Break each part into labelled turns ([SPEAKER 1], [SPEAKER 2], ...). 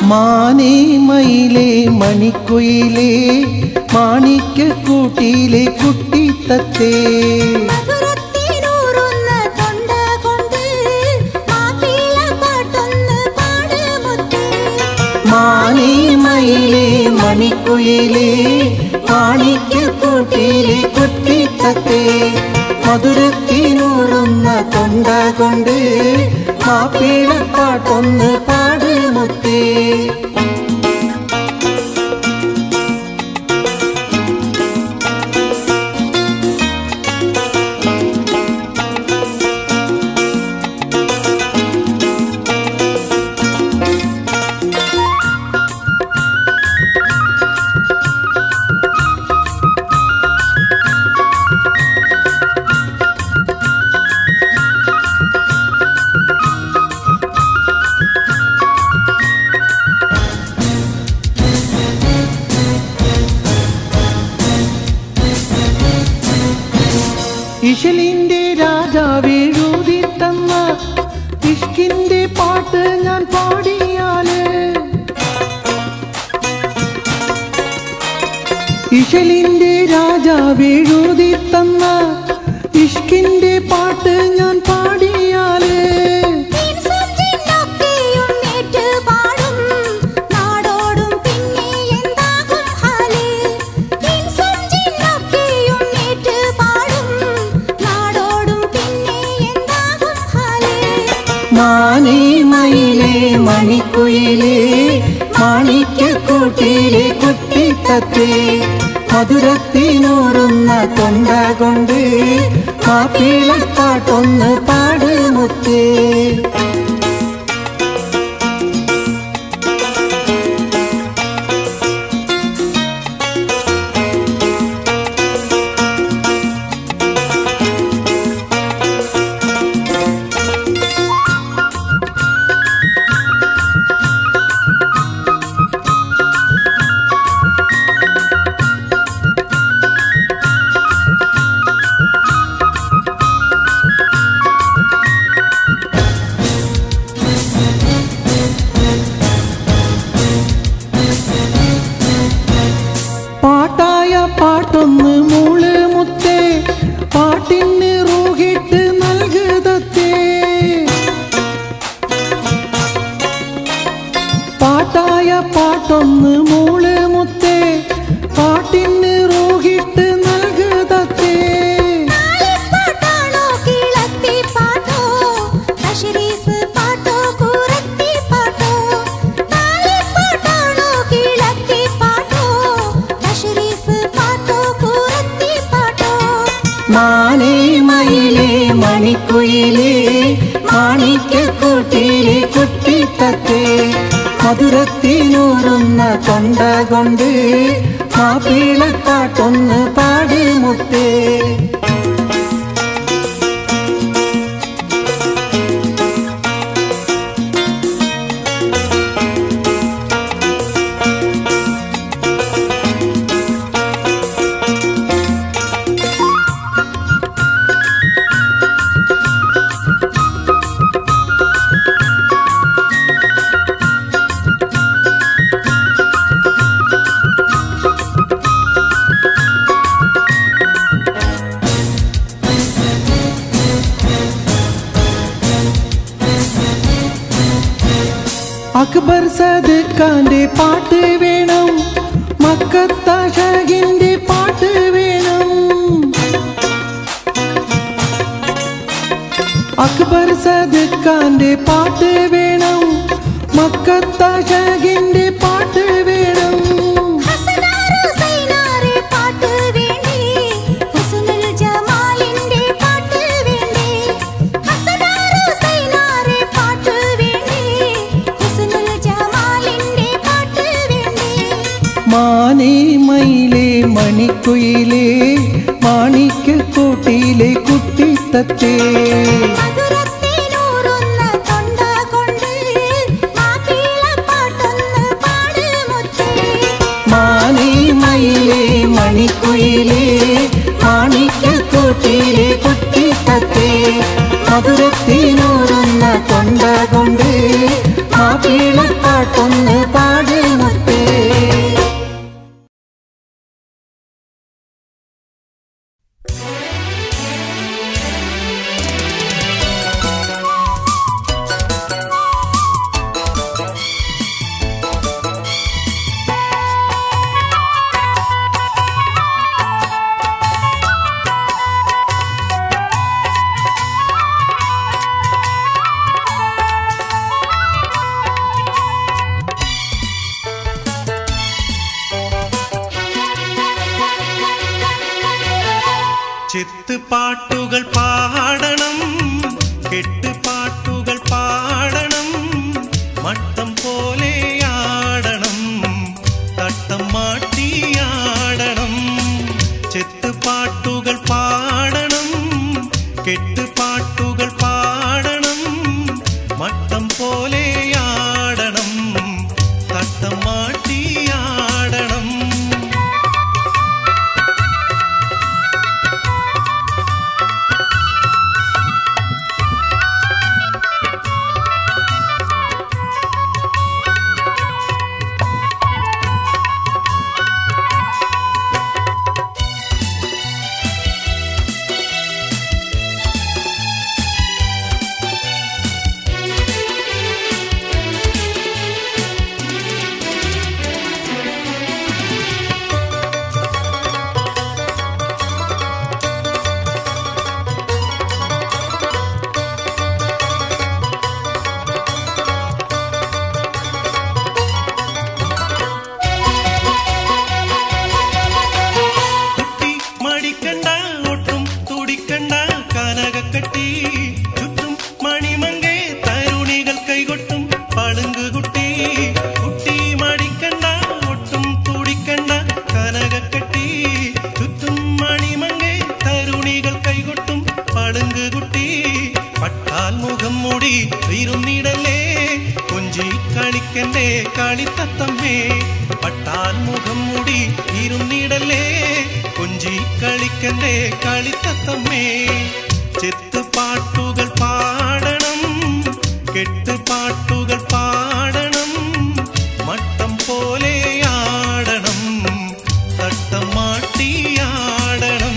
[SPEAKER 1] മാനേ മയിലേ മണിക്കുയിലേ മാണിക്കൂട്ടിയിലെ കുട്ടിത്തത്തേ
[SPEAKER 2] മധുരത്തിനൂറുന്ന തൊണ്ട കൊണ്ട് മാപ്പിള പാട്ടൊന്ന് പാട് മുത്തേ
[SPEAKER 1] മാനേ മയിലേ മണിക്കുയിലേ മാണിക്കൂട്ടിയിലെ കുട്ടിത്തത്തേ മധുരത്തിനൂറുന്ന തൊണ്ട കൊണ്ട് മാപ്പിളപ്പാട്ടൊന്ന് പാട് മുത്തേ ഇശലിന്റെ രാജാവെഴുതി തന്ന ഇഷ്കിന്റെ പാട്ട് ഞാൻ പാടിയാല് ഇശലിന്റെ രാജാവെഴുതി തന്ന ഇഷ്കിന്റെ പാട്ട് ഞാൻ പാടിയാല്
[SPEAKER 2] മീൻസഞ്ചിനൊക്കെയും നേറ്റ് പാടും നാടോടും പിന്നെ എന്താകും ഹാല് മീൻസഞ്ചിനൊക്കെയും നേറ്റ് പാടും നാടോടും പിന്നെ എന്താകും ഹാല്
[SPEAKER 1] മാനേ മയിലേ മണിക്കുയിലേ മാണിക്കൂട്ടിയിലെ കുട്ടിത്തത്തേ മധുരത്തിനൂറുന്ന തൊണ്ട കൊണ്ട് മാപ്പിളപ്പാട്ടൊന്ന് പാട് മുത്തേ പാട്ടായ പാട്ടൊന്ന് മൂള് മുത്തേ പാട്ടിന് റൂഹിട്ട് നൽകുതത്തേ പാട്ടായ പാട്ടൊന്ന് മൂള് മുത്തേ പാട്ടിന് റൂഹിട്ട് നൽകുതത്തേ
[SPEAKER 2] പാട്ടാണോ കിളത്തി പാട്ടോ തശ്രീഫ് പാട്ടോ കൂറത്തി പാട്ടോ പാട്ടാണോ കിളത്തി പാട്ടോ തശ്രീഫ് പാട്ടോ കൂറത്തി പാട്ടോ
[SPEAKER 1] മാനേ മയിലേ മണിക്കുയിലേ മാണിക്കൂട്ടിയിലെ കുട്ടിത്തത്തേ മധുരത്തിനൂറുന്ന തൊണ്ട കൊണ്ട് മാപ്പിളപ്പാട്ടൊന്ന് പാടി മുത്തേ അക്ബർ സദക്കാന്റെ പാട്ട് വേണം മക്കത്താഷകിന്റെ പാട്ട് വേണം അക്ബർ സദക്കാന്റെ പാട്ട് വേണം മക്കത്താഷകിന്റെ പാട്ട് വേണം
[SPEAKER 2] ഹസനാറ് സൈനാറ് പാട്ട് വേണ്ടി ഹുസ്നുൽ ജമാലിന്റെ പാട്ട് വേണ്ടി ഹസനാറ് സൈനാറ് പാട്ട് വേണ്ടി ഹുസ്നുൽ ജമാലിന്റെ പാട്ട് വേണ്ടി
[SPEAKER 1] മാനേ മയിലേ മണിക്കുയിലേ മാണിക്കൂട്ടിയിലെ കുട്ടിത്തത്തേ
[SPEAKER 2] മധുരത്തിനൂറുന്ന തൊണ്ട കൊണ്ട് മാപ്പിള പാട്ടൊന്ന് പാട് മുത്തേ
[SPEAKER 1] മാനേ മയിലേ മണിക്കുയിലേ മാണിക്കൂട്ടിയിലെ കുട്ടിത്തത്തേ മധുരത്തിനൂറുന്ന തൊണ്ട കൊണ്ട് മാപ്പിളപ്പാട്ടൊന്ന് പാ
[SPEAKER 3] ചെത്തുപാട്ടുകൾ പാടണം കെട്ടുപാട്ടുകൾ പാടണം മട്ടം പോലെ ആടണം തട്ടം മാട്ടിയാടണം ചെത്തുപാട്ടുകൾ പാടണം കെട്ടുപാട്ടുകൾ പാടണം മട്ടം പോലെ ആടണം തട്ടം മാട്ടിയാടണം കുട്ടി മടിക്കണ്ട ഒട്ടും തുടിക്കണ്ട കനകക്കട്ടി ചുറ്റും മണിമങ്കെ തരുണികൾ കൈകൊട്ടും പളുങ്ക് കുട്ടി കുട്ടി മടിക്കണ്ട ഒട്ടും തുടിക്കണ്ട കനകക്കട്ടി ചുറ്റും മണിമങ്കെ തരുണികൾ കൈകൊട്ടും പളുങ്ക് കുട്ടി പട്ടാൽ മുഖം മൂടി ഇരുന്നിടലേ കൊഞ്ചി കളിക്കണ്ടേ കളിത്തത്തമ്മേ പട്ടാൽ മുഖം മൂടി ഇരുന്നിടലേ കൊഞ്ചി കളിക്കണ്ടേ കളിത്തത്തമ്മേ ചെത്തുപാട്ടുകൾ പാടണം കെട്ടുപാട്ടുകൾ പാടണം മട്ടം പോലെ ആടണം തട്ടം മാട്ടിയാടണം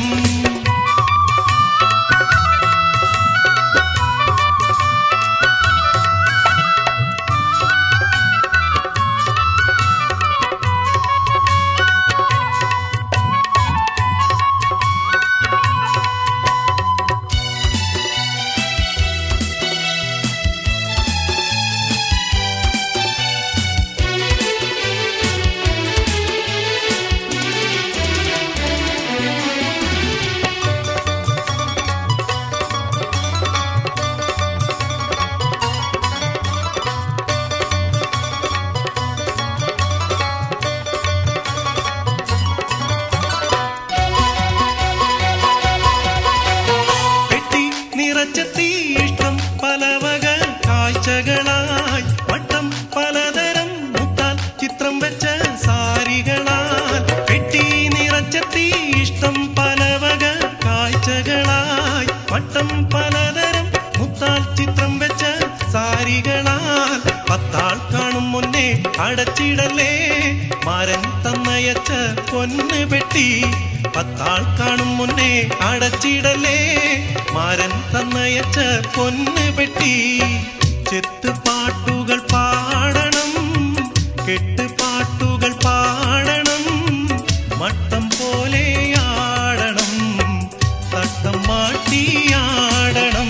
[SPEAKER 3] കെട്ടി നിറച്ചെത്തി ഇഷ്ടം പലവക കാഴ്ചകളായി വട്ടം പലതരം മുത്താൽ ചിത്രം വെച്ച സാരികളാൽ കെട്ടി നിറച്ചെത്തി ഇഷ്ടം പലവക കാഴ്ചകളായി വട്ടം പലതരം മുത്താൽ ചിത്രം വെച്ച സാരികളാൽ പത്താൾ കാണും മുന്നേ അടച്ചിടലേ മാരൻ തന്നയച്ച പൊന്ന് പെട്ടി പത്താൾ കാണും മുന്നേ അടച്ചിടലേ മാരൻ തന്നയച്ച പൊന്ന് പെട്ടി ചെത്തുപാട്ടുകൾ പാടണം കെട്ടുപാട്ടുകൾ പാടണം മട്ടം പോലെ ആടണം തട്ടം മാട്ടിയാടണം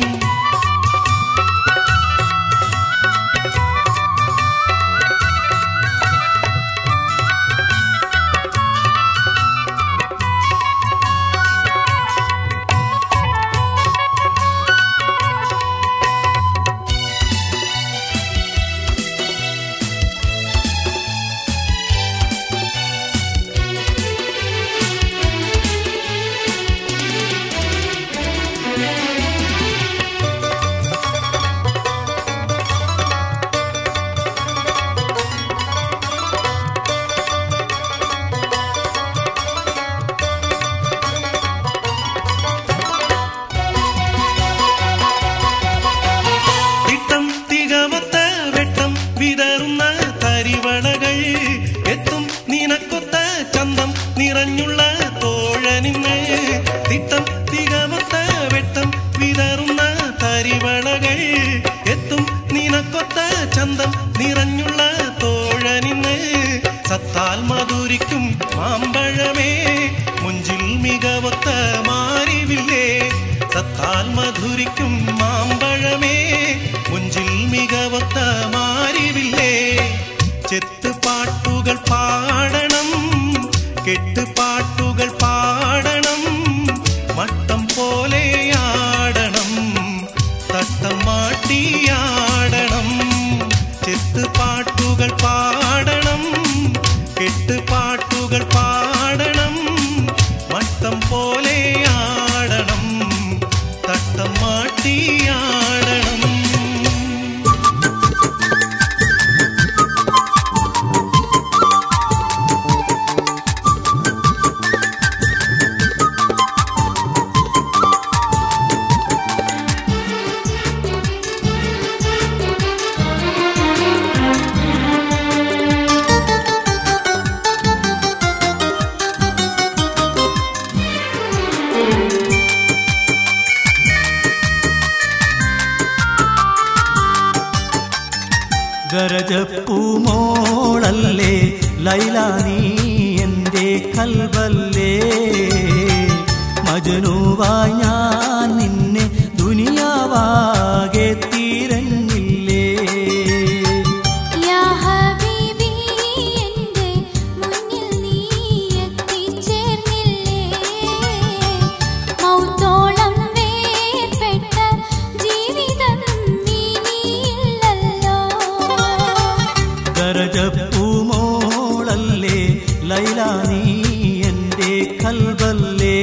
[SPEAKER 3] തിട്ടം തികമത്ത വെട്ടം വിതറുന്ന തരിവളകൾ എത്തും നിനക്കൊത്ത ചന്തം നിറഞ്ഞുള്ള തോഴനിന്ന് തിട്ടം തികമത്ത വെട്ടം വിതറുന്ന തരിവളകൾ എത്തും നിനക്കൊത്ത ചന്തം നിറഞ്ഞുള്ള തോഴനിന്ന് സത്താൽ മധുരിക്കും മാമ്പഴമേ മുഞ്ചിൽ മികവൊത്ത മാറിവില്ലേ സത്താൽ മധുരിക്കും മാമ്പഴമേ മുഞ്ചിൽ മികവൊത്ത മാറിവില്ലേ ചെത്തുപാട്ടുകൾ പാടണം കെട്ടുപാട്ടുകൾ പാടണം
[SPEAKER 4] ദരജപ്പൂമോളല്ലേ ലൈല നീ എൻ്റെ കൽവല്ലേ മജനുവായി ഞാൻ നിന്നെ ദുനിയാവാകെ തീരഞ്ഞില്ലേ
[SPEAKER 2] യാ ഹബീബി എൻ്റെ മുന്നിൽ നീ എത്തിച്ചേർന്നില്ലേ മൗത്തോളം വേർപെട്ട ജീവിതം ഇനിയില്ലല്ലോ
[SPEAKER 4] ദരജപ്പൂമോളല്ലേ ലൈല നീ എൻ്റെ കൽവല്ലേ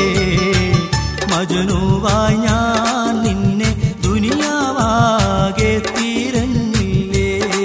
[SPEAKER 4] മജനുവായി ഞാൻ നിന്നെ ദുനിയാവാകെ തീരഞ്ഞില്ലേ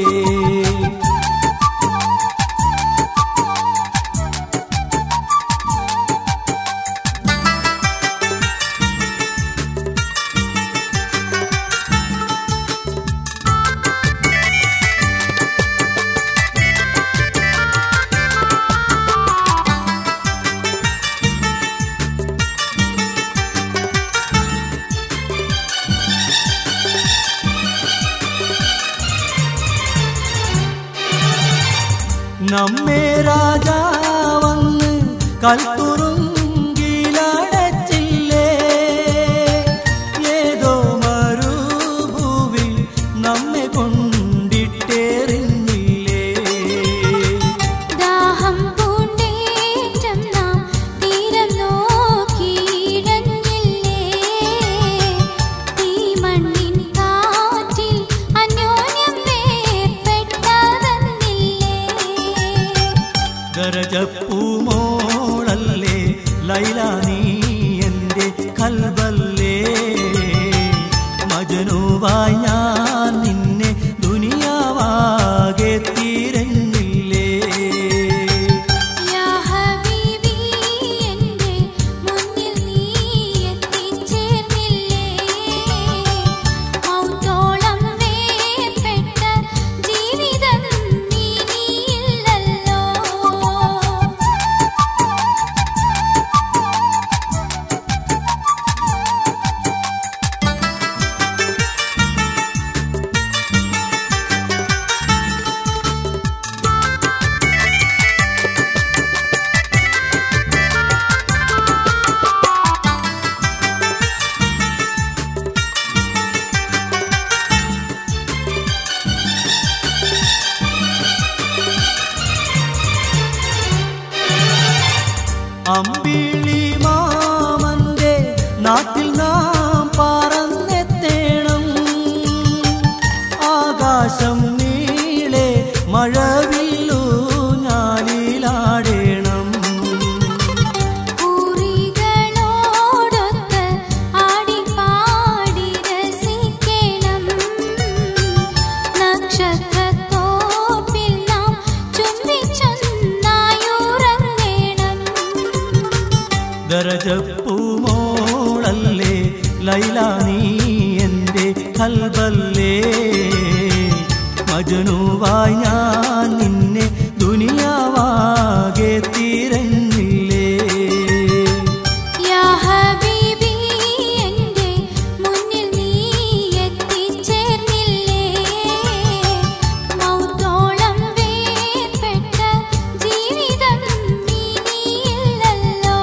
[SPEAKER 4] നമ്മെ രാജാവന്ന് കൽത്തുറുങ്കിലടച്ചില്ലേ ഏതോ മരുഭൂവിൽ നമ്മെ കൊണ്ടിട്ടേറിഞ്ഞില്ലേ
[SPEAKER 2] ദാഹം പൂണ്ടേറ്റം നാം തീരം നോക്കിയിഴഞ്ഞില്ലേ തീമണ്ണിൻ കാറ്റിൽ അന്യോന്യം വേർപെട്ടതെന്നില്ലേ
[SPEAKER 4] ഗരജപ്പൂമോളല്ലേ ലൈല നീ എൻ്റെ കൽവല്ലേ മജനുവായി ഞാൻ നിന്നെ ദുനിയാവാകെ തീരഞ്ഞില്ലേ
[SPEAKER 2] യാ ഹബീബി എൻ്റെ മുന്നിൽ നീ എത്തിച്ചേർന്നില്ലേ മൗത്തോളം വേർപെട്ട ജീവിതം ഇനിയില്ലല്ലോ
[SPEAKER 4] അമ്പിളി മാമന്റെ നാട്ടിൽ നാം പറന്നെത്തേണം ആകാശം നീളെ മഴവില്ലു ഞാലിലാടേണം
[SPEAKER 2] പൂരികളോടൊത്ത് ആടിപ്പാടി രസിക്കണം നക്ഷത്രത്തോപ്പിൽ നാം ചുംബിച്ചൊന്നായുറങ്ങണം
[SPEAKER 4] ദരജപ്പൂമോളല്ലേ ലൈല നീ എൻ്റെ കൽബല്ലേ മജനുവായി ഞാൻ നിന്നെ ദുനിയാവാകെ തീരഞ്ഞില്ലേ
[SPEAKER 2] യാ ഹബീബി എൻ്റെ മുന്നിൽ നീ എത്തിച്ചേർന്നില്ലേ മൗത്തോളം വേർപെട്ട ജീവിതം ഇനിയില്ലല്ലോ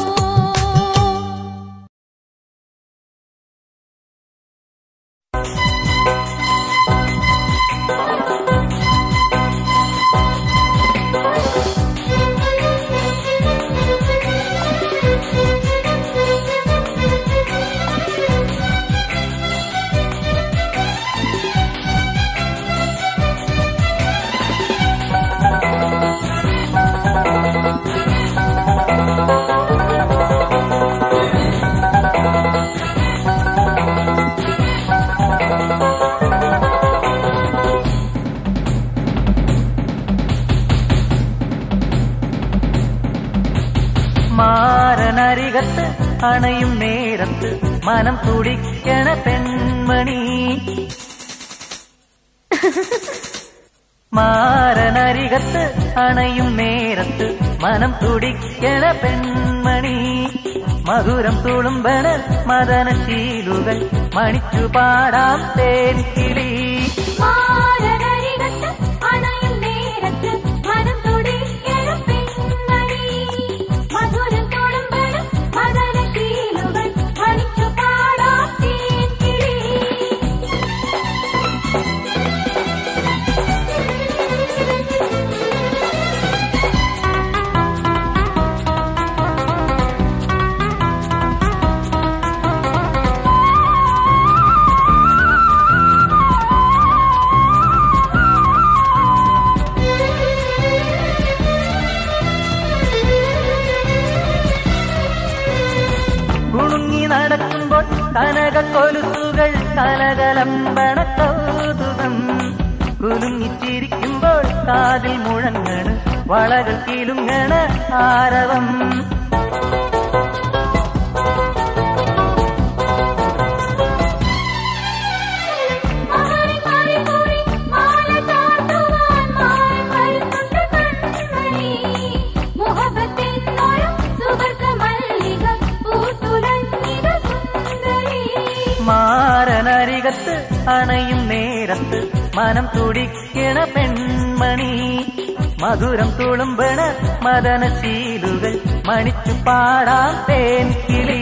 [SPEAKER 5] മാരനരികത്ത് അണയും നേരത്ത് മനം തുടിക്കണ പെൺമണി മാരനരികത്ത് അണയും നേരത്ത് മനം തുടിക്കണ പെൺമണി മധുരം തുളുമ്പണ മദനശീലുകൾ മണിച്ചു പാടാം തേൻകിളി
[SPEAKER 2] മാരനരികത്ത്
[SPEAKER 5] കനകക്കൊലുസുകൾ കലകലമ്പണ കൗതുകം കുലുങ്ങിച്ചിരിക്കുമ്പോൾ കാതിൽ മുഴങ്ങണ് വളകൾ കിലുങ്ങണ ആരവം
[SPEAKER 2] മാറി മാറി പോയി മാല ചാർത്തുവാൻ മാറി വരുന്നുണ്ട് കൺമണി മുഹബത്തിൻ ഒരു സുവർഗ മല്ലിക പൂത്തുലഞ്ഞിത സുന്ദരി
[SPEAKER 5] മാരനരികത്ത് അണയും നേരത്ത് മനം തുടിക്കണ പെൺമണി മധുരം തുളുമ്പണ മദനശീലുകൾ മണിച്ചു പാടാം തേൻ കിളി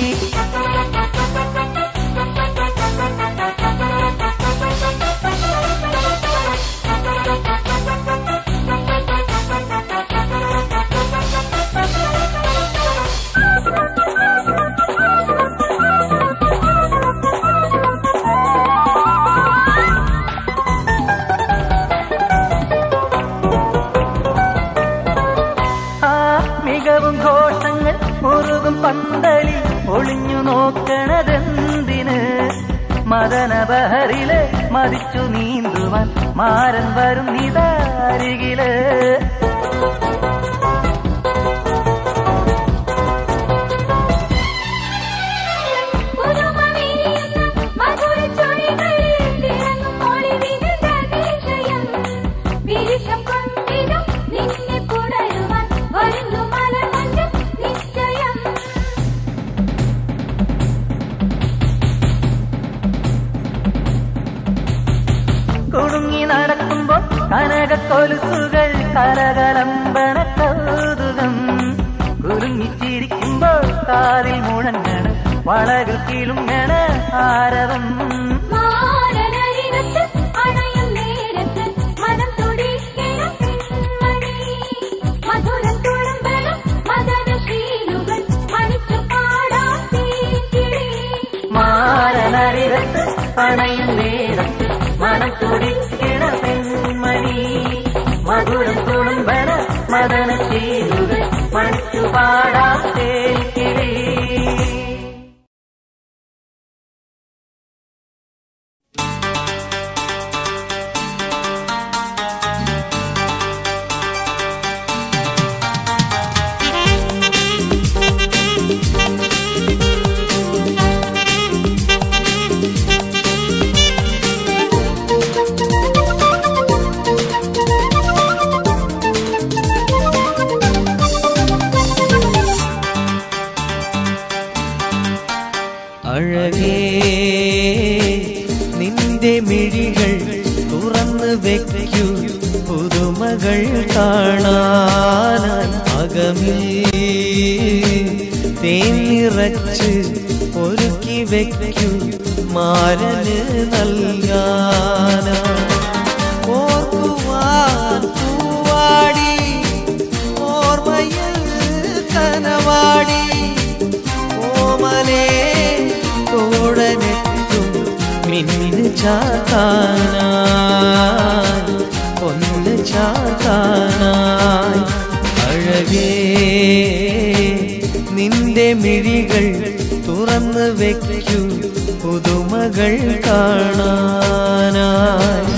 [SPEAKER 5] ആ മികവും ഘോഷങ്ങൾ മുറുകും പന്തലിൽ ഒളിഞ്ഞു നോക്കണതെന്തിന് മദനബഹറില് മതിച്ചു നീന്തുവാൻ മാരൻ വരും നിതാരികില്
[SPEAKER 2] പുതുമവിരിയുന്ന മധുരച്ചൊടികളിൽ തിളങ്ങും ഒളിവിനുണ്ട് അതിശയം. വിരിശം കൊണ്ടിതും നിന്നെ പുണരുവാൻ വരുന്നു മലമഞ്ചം നിശ്ചയം
[SPEAKER 5] കുടുങ്ങി നടക്കുമ്പോൾ കനകക്കൊലുസുകൾ കലകലമ്പണ കൗതുകം കുലുങ്ങിച്ചിരിക്കുമ്പോൾ കാതിൽ മുഴങ്ങണ് വളകൾ കിളുങ്ങണ ആരവം
[SPEAKER 2] മാരനരികത്ത് അണയും നേരത്ത് മനം തുടിക്കണം പെൺമണി. മധുരം തുളുമ്പണം മദനശീലുകൾ മണിച്ചു പാടാം തീക്കിളി.
[SPEAKER 5] മാരനരികത്ത് അണയും നേരത്ത് മനം തുടിക്കണ പെൺമണി മധുരം തുളുമ്പണ മദനശീലുകൾ മണിച്ചു പാടാം തേൽക്കിളി
[SPEAKER 4] അഴകേ നിന്റെ മിഴികൾ തുറന്ന് വെക്കൂ പുതുമകൾ കാണാനായി അകമിൽ തേൻ നിറച്ച് ഒരുക്കി വെക്കൂ മാരന് നൽകാനായി ഓർക്കുവാൻ പൂവാടി ഓർമ്മയിൽ കനവാടി ഓമലേ തോടനെത്തും മിന്നിന് ചാത്താനായി ഒന്ന് ചാത്താനായി അഴകേ നിന്റെ മിഴികൾ തുറന്ന് വെക്കൂ പുതുമകൾ കാണാനായി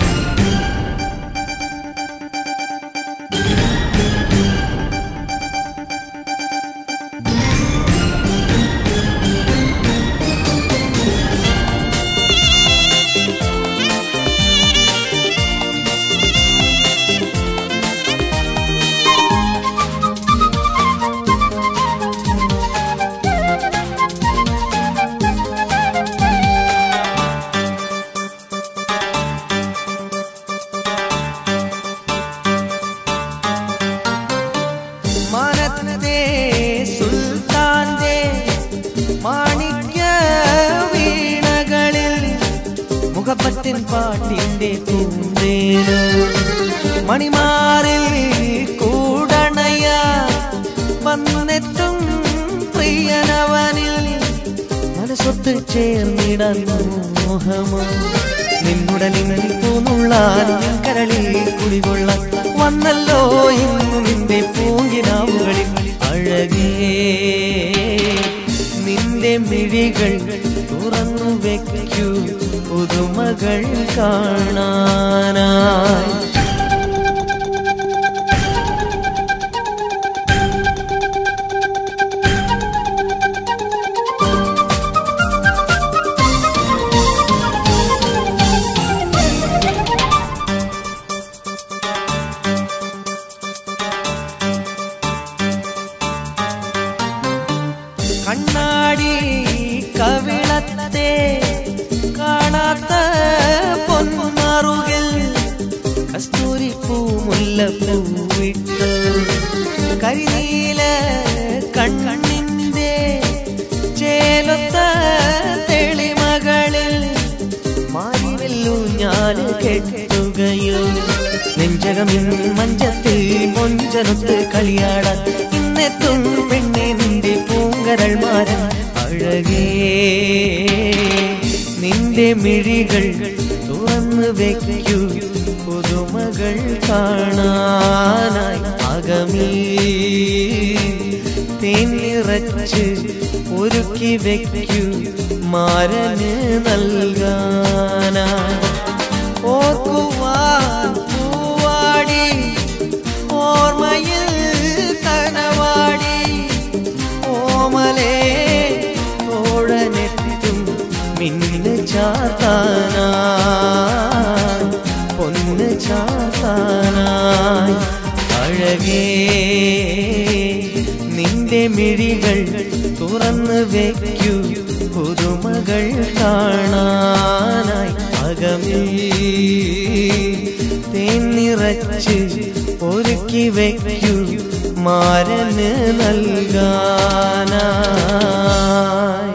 [SPEAKER 4] മനത്തെ സുൽത്താന്റെ മാണിക്യ വീണകളിൽ മുഖപ്പത്തിൻ പാട്ടിന്റെ പൂന്തേന് മണിമാറിൽ കൂടണയ വന്നെത്തും പ്രിയനവനിൽ മനസ്സൊത്ത് ചേർന്നിടാൻ മോഹമോ നിന്നുടെ നിന്നിൽ പൂന്നുള്ളാൻ കരളിൽ കുടികൊള്ളാൻ വന്നല്ലോ ഇന്നു നിന്റെ പൂങ്കിനാവുകളിൽ അഴകേ നിന്റെ മിഴികൾ തുറന്നു വെക്കൂ പുതുമകൾ കാണാനായി കണ്ണാടി കവിളത്തെ കാണാത്ത പൊന്മാറുകൾ കസ്തൂരി പൂമുല്ലപ്പൂവിട്ടു കരിനീല കണ്ണിന്റെ ചേലൊത്ത തെളിമകളിൽ മാറിവെല്ലു ഞാൻ കെട്ടുകയോ നെഞ്ചകമിൻ മഞ്ചത്തിൽ മൊഞ്ചനൊത്ത് കളിയാടാൻ ഇന്നെത്തും പെണ്ണെ നിന്റെ പൂങ്കരൾ മാരൻ അഴകേ നിന്റെ മിഴികൾ തുറന്നു വെക്കൂ പുതുമകൾ കാണാനായി അകമീ തേനിറച്ച് ഒരുക്കി വെക്കൂ മാരന് നൽകാനായി ഓർക്കുവാൻ പൂവാടി ഓർമ്മയിൽ കനവാടി ഓമലേ ഓടനെത്തും മിന്ന് ചാത്താനായി പൊന്ന് ചാത്താനായി അഴകേ നിന്റെ മിഴികൾ തുറന്നു വെക്കൂ പുതുമകൾ കാണാനായി അകമേ തേനിറച്ച് ഒരുക്കി വെക്കൂ മാരന് നൽകാനായി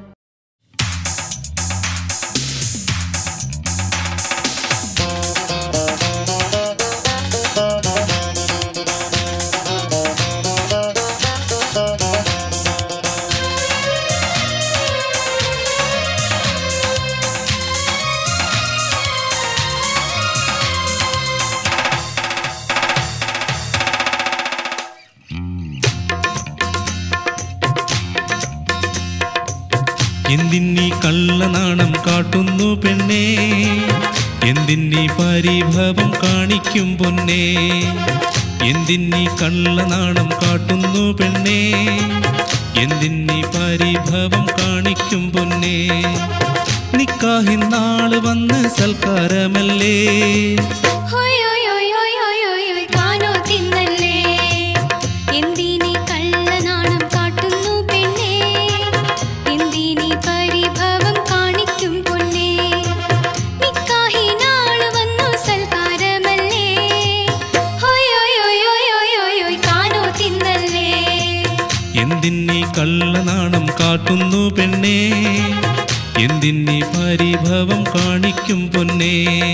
[SPEAKER 3] എന്തിന്നീ കള്ളനാണം കാട്ടുന്നു പെണ്ണേ എന്തിന്നീ പരിഭവം കാണിക്കും പൊന്നേ എന്തിന്നീ കള്ളനാണം കാട്ടുന്നു പെണ്ണേ എന്തിന്നീ പരിഭവം കാണിക്കും പൊന്നേ നിക്കാഹിൻ നാള് വന്ന് സൽക്കാരമല്ലേ
[SPEAKER 2] ഹോയ് ഹോയ് ഹോയ് ഹോയ് ഹോയ് ഹോയ് ഹോയ് കാനോ തിന്നല്ലേ എന്തിനീ കള്ളനാണം കാട്ടുന്നു പെണ്ണേ എന്തിനീ പരിഭവം കാണിക്കും പൊന്നേ നിക്കാഹിനാള് വന്നു സൽക്കാരമല്ലേ ഹോയ് ഹോയ് ഹോയ് ഹോയ് ഹോയ് ഹോയ് ഹോയ് കാനോ തിന്നല്ലേ
[SPEAKER 3] എന്തിന്നീ കള്ളനാണം കാട്ടുന്നു പെണ്ണേ എന്തിന്നീ പരിഭവം കാണിക്കും പൊന്നേ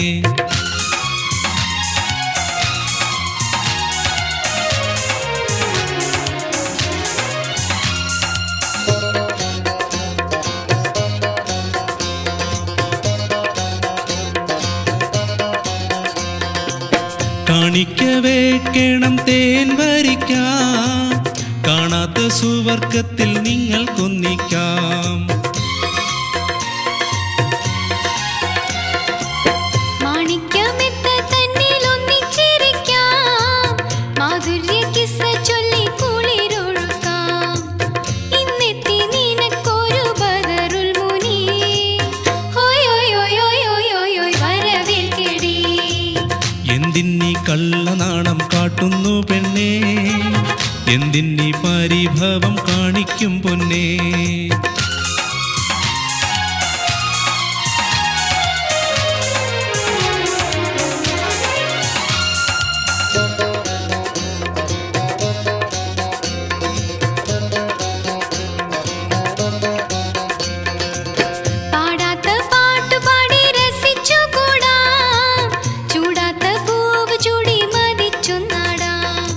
[SPEAKER 3] കാണിക്ക വേക്കണം തേൻ വരിക്കാം കാണാത്ത സുവർഗത്തിൽ നിങ്ങൾ കൊന്നിക്കാം
[SPEAKER 2] മാണിക്യമെത്ത തന്നിലൊന്നിച്ചിരിക്കാം മാധുര്യ കിസ്സ ചൊല്ലി കുളിരൊഴുക്കാം ഇന്നെത്തി നിനക്കൊരു ബദറുൽ മുനി ഹോയ് ഹോയ് ഹോയ് ഹോയ് ഹോയ് ഹോയ് ഹോയ് വരവേൽക്കെടി
[SPEAKER 3] എന്തിന്നീ കള്ളനാണം കാട്ടുന്നു പെണ്ണേ എന്തിന്നീ പരിഭവം കാണിക്കും പൊന്നേ
[SPEAKER 2] പാടാത്ത പാട്ടു പാടി രസിച്ചുകൂടാം ചൂടാത്ത പൂവ് ചൂടി മതിച്ചൊന്നാടാം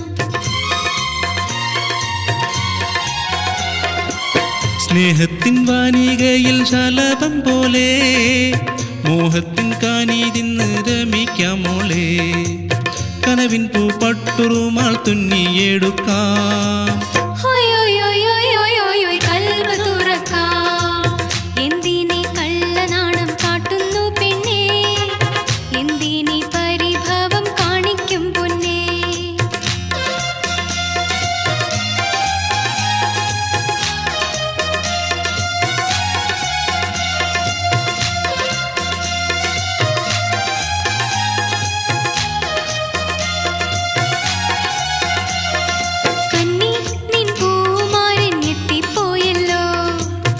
[SPEAKER 3] സ്നേഹത്തിൻ വാനികയിൽ ശലഭം പോലെ മോഹത്തിൻ കാനി തിന്ന് രമിക്കാം മോളെ കനവിൻ പൂ പട്ടുറുമാൾ തുന്നിയെടുക്കാം
[SPEAKER 2] ഹോയ് ഹോയ് ഹോയ് ഹോയ് ഹോയ് ഹോയ് ഹോയ് കൽവ് തുറക്കാം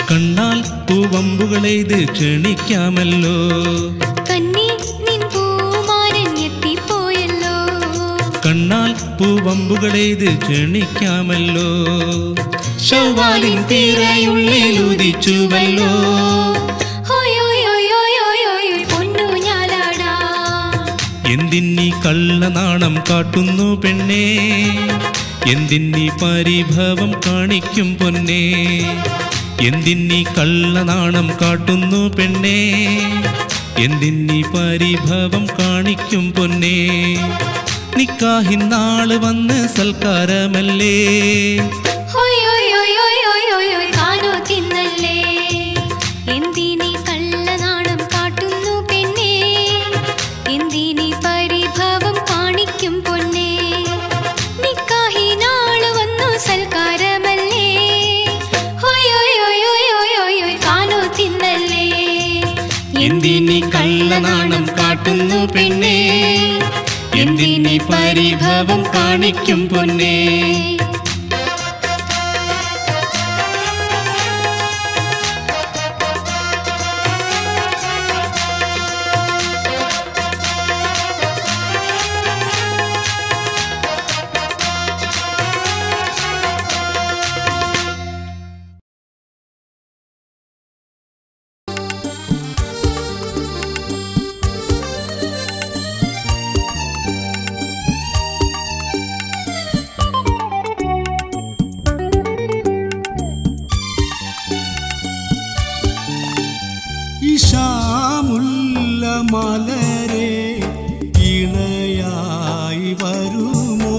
[SPEAKER 3] കണ്ണാൽ പൂവമ്പുകളെയ്ത് ക്ഷണിക്കാമല്ലോ
[SPEAKER 2] കന്നി നിൻ പൂമാരൻ എത്തിപ്പോയല്ലോ
[SPEAKER 3] കണ്ണാൽ പൂവമ്പുകളെയ്ത് ക്ഷണിക്കാമല്ലോ ശൗവാലിൻ തീരയുള്ളിൽ ഉദിച്ചുവല്ലോ
[SPEAKER 2] ഹോയ് ഹോയ് ഹോയ് ഹോയ് ഹോയ് ഹോയ് പൊന്നു ഞാലാടാ
[SPEAKER 3] എന്തിന്നീ കള്ളനാണം കാട്ടുന്നു പെണ്ണേ എന്തിന്നീ പരിഭവം കാണിക്കും പൊന്നേ എന്തിന്നീ കള്ളനാണം കാട്ടുന്നു പെണ്ണേ എന്തിന്നീ പരിഭവം കാണിക്കും പൊന്നേ നിക്കാഹിൻ നാള് വന്ന് സൽക്കാരമല്ലേ
[SPEAKER 2] ഹോയ് ഹോയ് ഹോയ് ഹോയ് ഹോയ് ഹോയ് ഹോയ് കാനോ തിന്നല്ലേ എന്തിനീ കള്ളനാണം കാട്ടുന്നു പെണ്ണേ എന്തിനീ പരിഭവം കാണിക്കും പൊന്നേ നിക്കാഹിനാള് വന്നു സൽക്കാരമല്ലേ ഹോയ് ഹോയ് ഹോയ് ഹോയ് ഹോയ് ഹോയ് ഹോയ് കാനോ തിന്നല്ലേ
[SPEAKER 3] എന്തിനീ കള്ളനാണം കാട്ടുന്നു പെണ്ണേ എന്തിനീ പരിഭവം കാണിക്കും പൊന്നേ
[SPEAKER 6] ഇഷാമുല്ല മലരെ ഇണയായി വരുമോ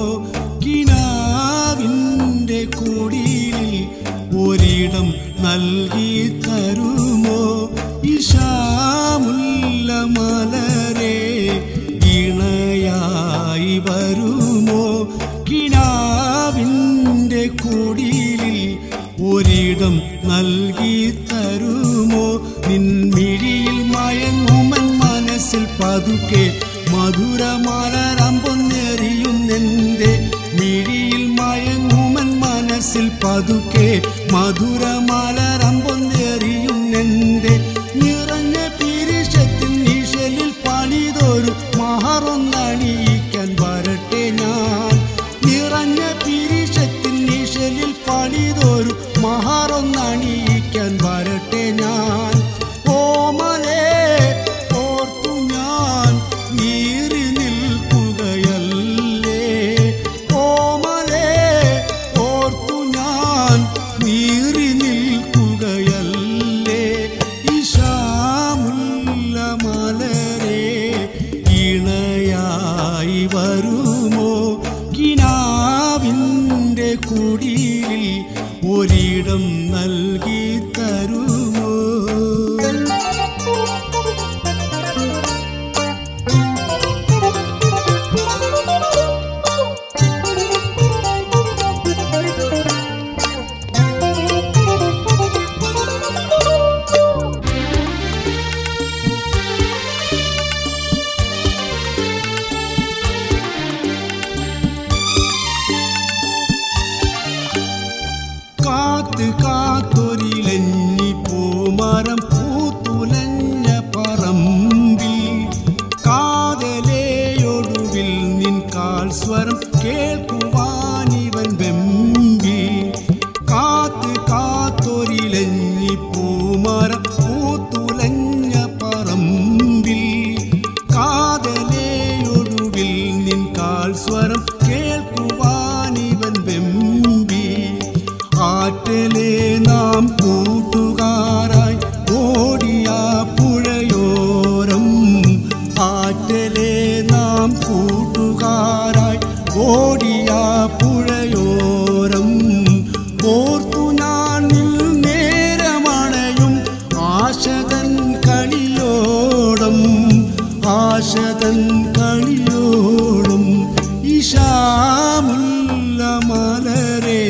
[SPEAKER 6] കിനാവിൻ്റെ കുടിയിൽ ഒരിടം നൽകി തരുമോ ഇഷാമുല്ല മലരെ ഇണയായി വരുമോ കിനാവിൻ്റെ കുടിയിൽ ഒരിടം നൽകി തരുമോ നിൻമിഴിയിൽ മയങ്ങുമൻ മനസ്സിൽ പതുക്കെ മധുരമലരമ്പൊന്നെറിയുന്നെന്റെ മിഴിയിൽ മയങ്ങുമൻ മനസ്സിൽ പതുക്കെ മധുരമലരമ്പൊന്നെറിയുന്നെന്റെ നിറഞ്ഞ പിരിശത്തിൻ നിഴലിൽ പണിതൊരു മഹറൊന്നണിയിക്കാൻ വരട്ടെ ഞാൻ നിറഞ്ഞ പിരിശത്തിൻ നിഴലിൽ പണിതൊരു മഹറൊന്നണിയിക്കാൻ വരട്ടെ ഞാൻ ഓമലേ ഓർത്തു ഞാൻ നീറി നിൽക്കുകയല്ലേ ഓമലേ ഓർത്തു ഞാൻ നീറി നിൽക്കുകയല്ലേ ഇഷാമുല്ല മലരെ ഇണയായി വരുമോ കിനാവിൻ്റെ കുടിയിൽ ഒരിടം നൽകി തരുമോ കാത്ത് കാത്തൊരിലഞ്ഞി പൂമരം പൂത്തുലഞ്ഞ പറമ്പിൽ കാതലയൊടുവിൽ നിൻ കാൽ സ്വരം കേൾക്കുവാനിവൻ വെമ്പി കാത്ത് കാത്തൊരിലഞ്ഞി പൂമരം പൂത്തുലഞ്ഞ പറമ്പിൽ കാതലയൊടുവിൽ നിൻ കാൽ സ്വരം കേൾക്കുവാനിവൻ വെമ്പി ആറ്റലെ നാം കൂട്ടുകാരായി ഓടിയ പുഴയോരം ആറ്റലെ നാം കൂട്ടുകാരായി ഓടിയ പുഴയോരം ഓർത്തു ഞാൻ നിൽ നേരമണയും ആശതൻ കളിയോടം ആശതൻ കളിയോടും ഇഷാമുല്ല മലരെ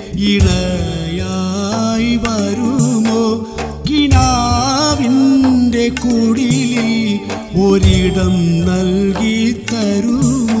[SPEAKER 6] ഇണയായി വരുമോ കിനാവിൻ്റെ കുടിയിൽ ഒരിടം നൽകി തരുമോ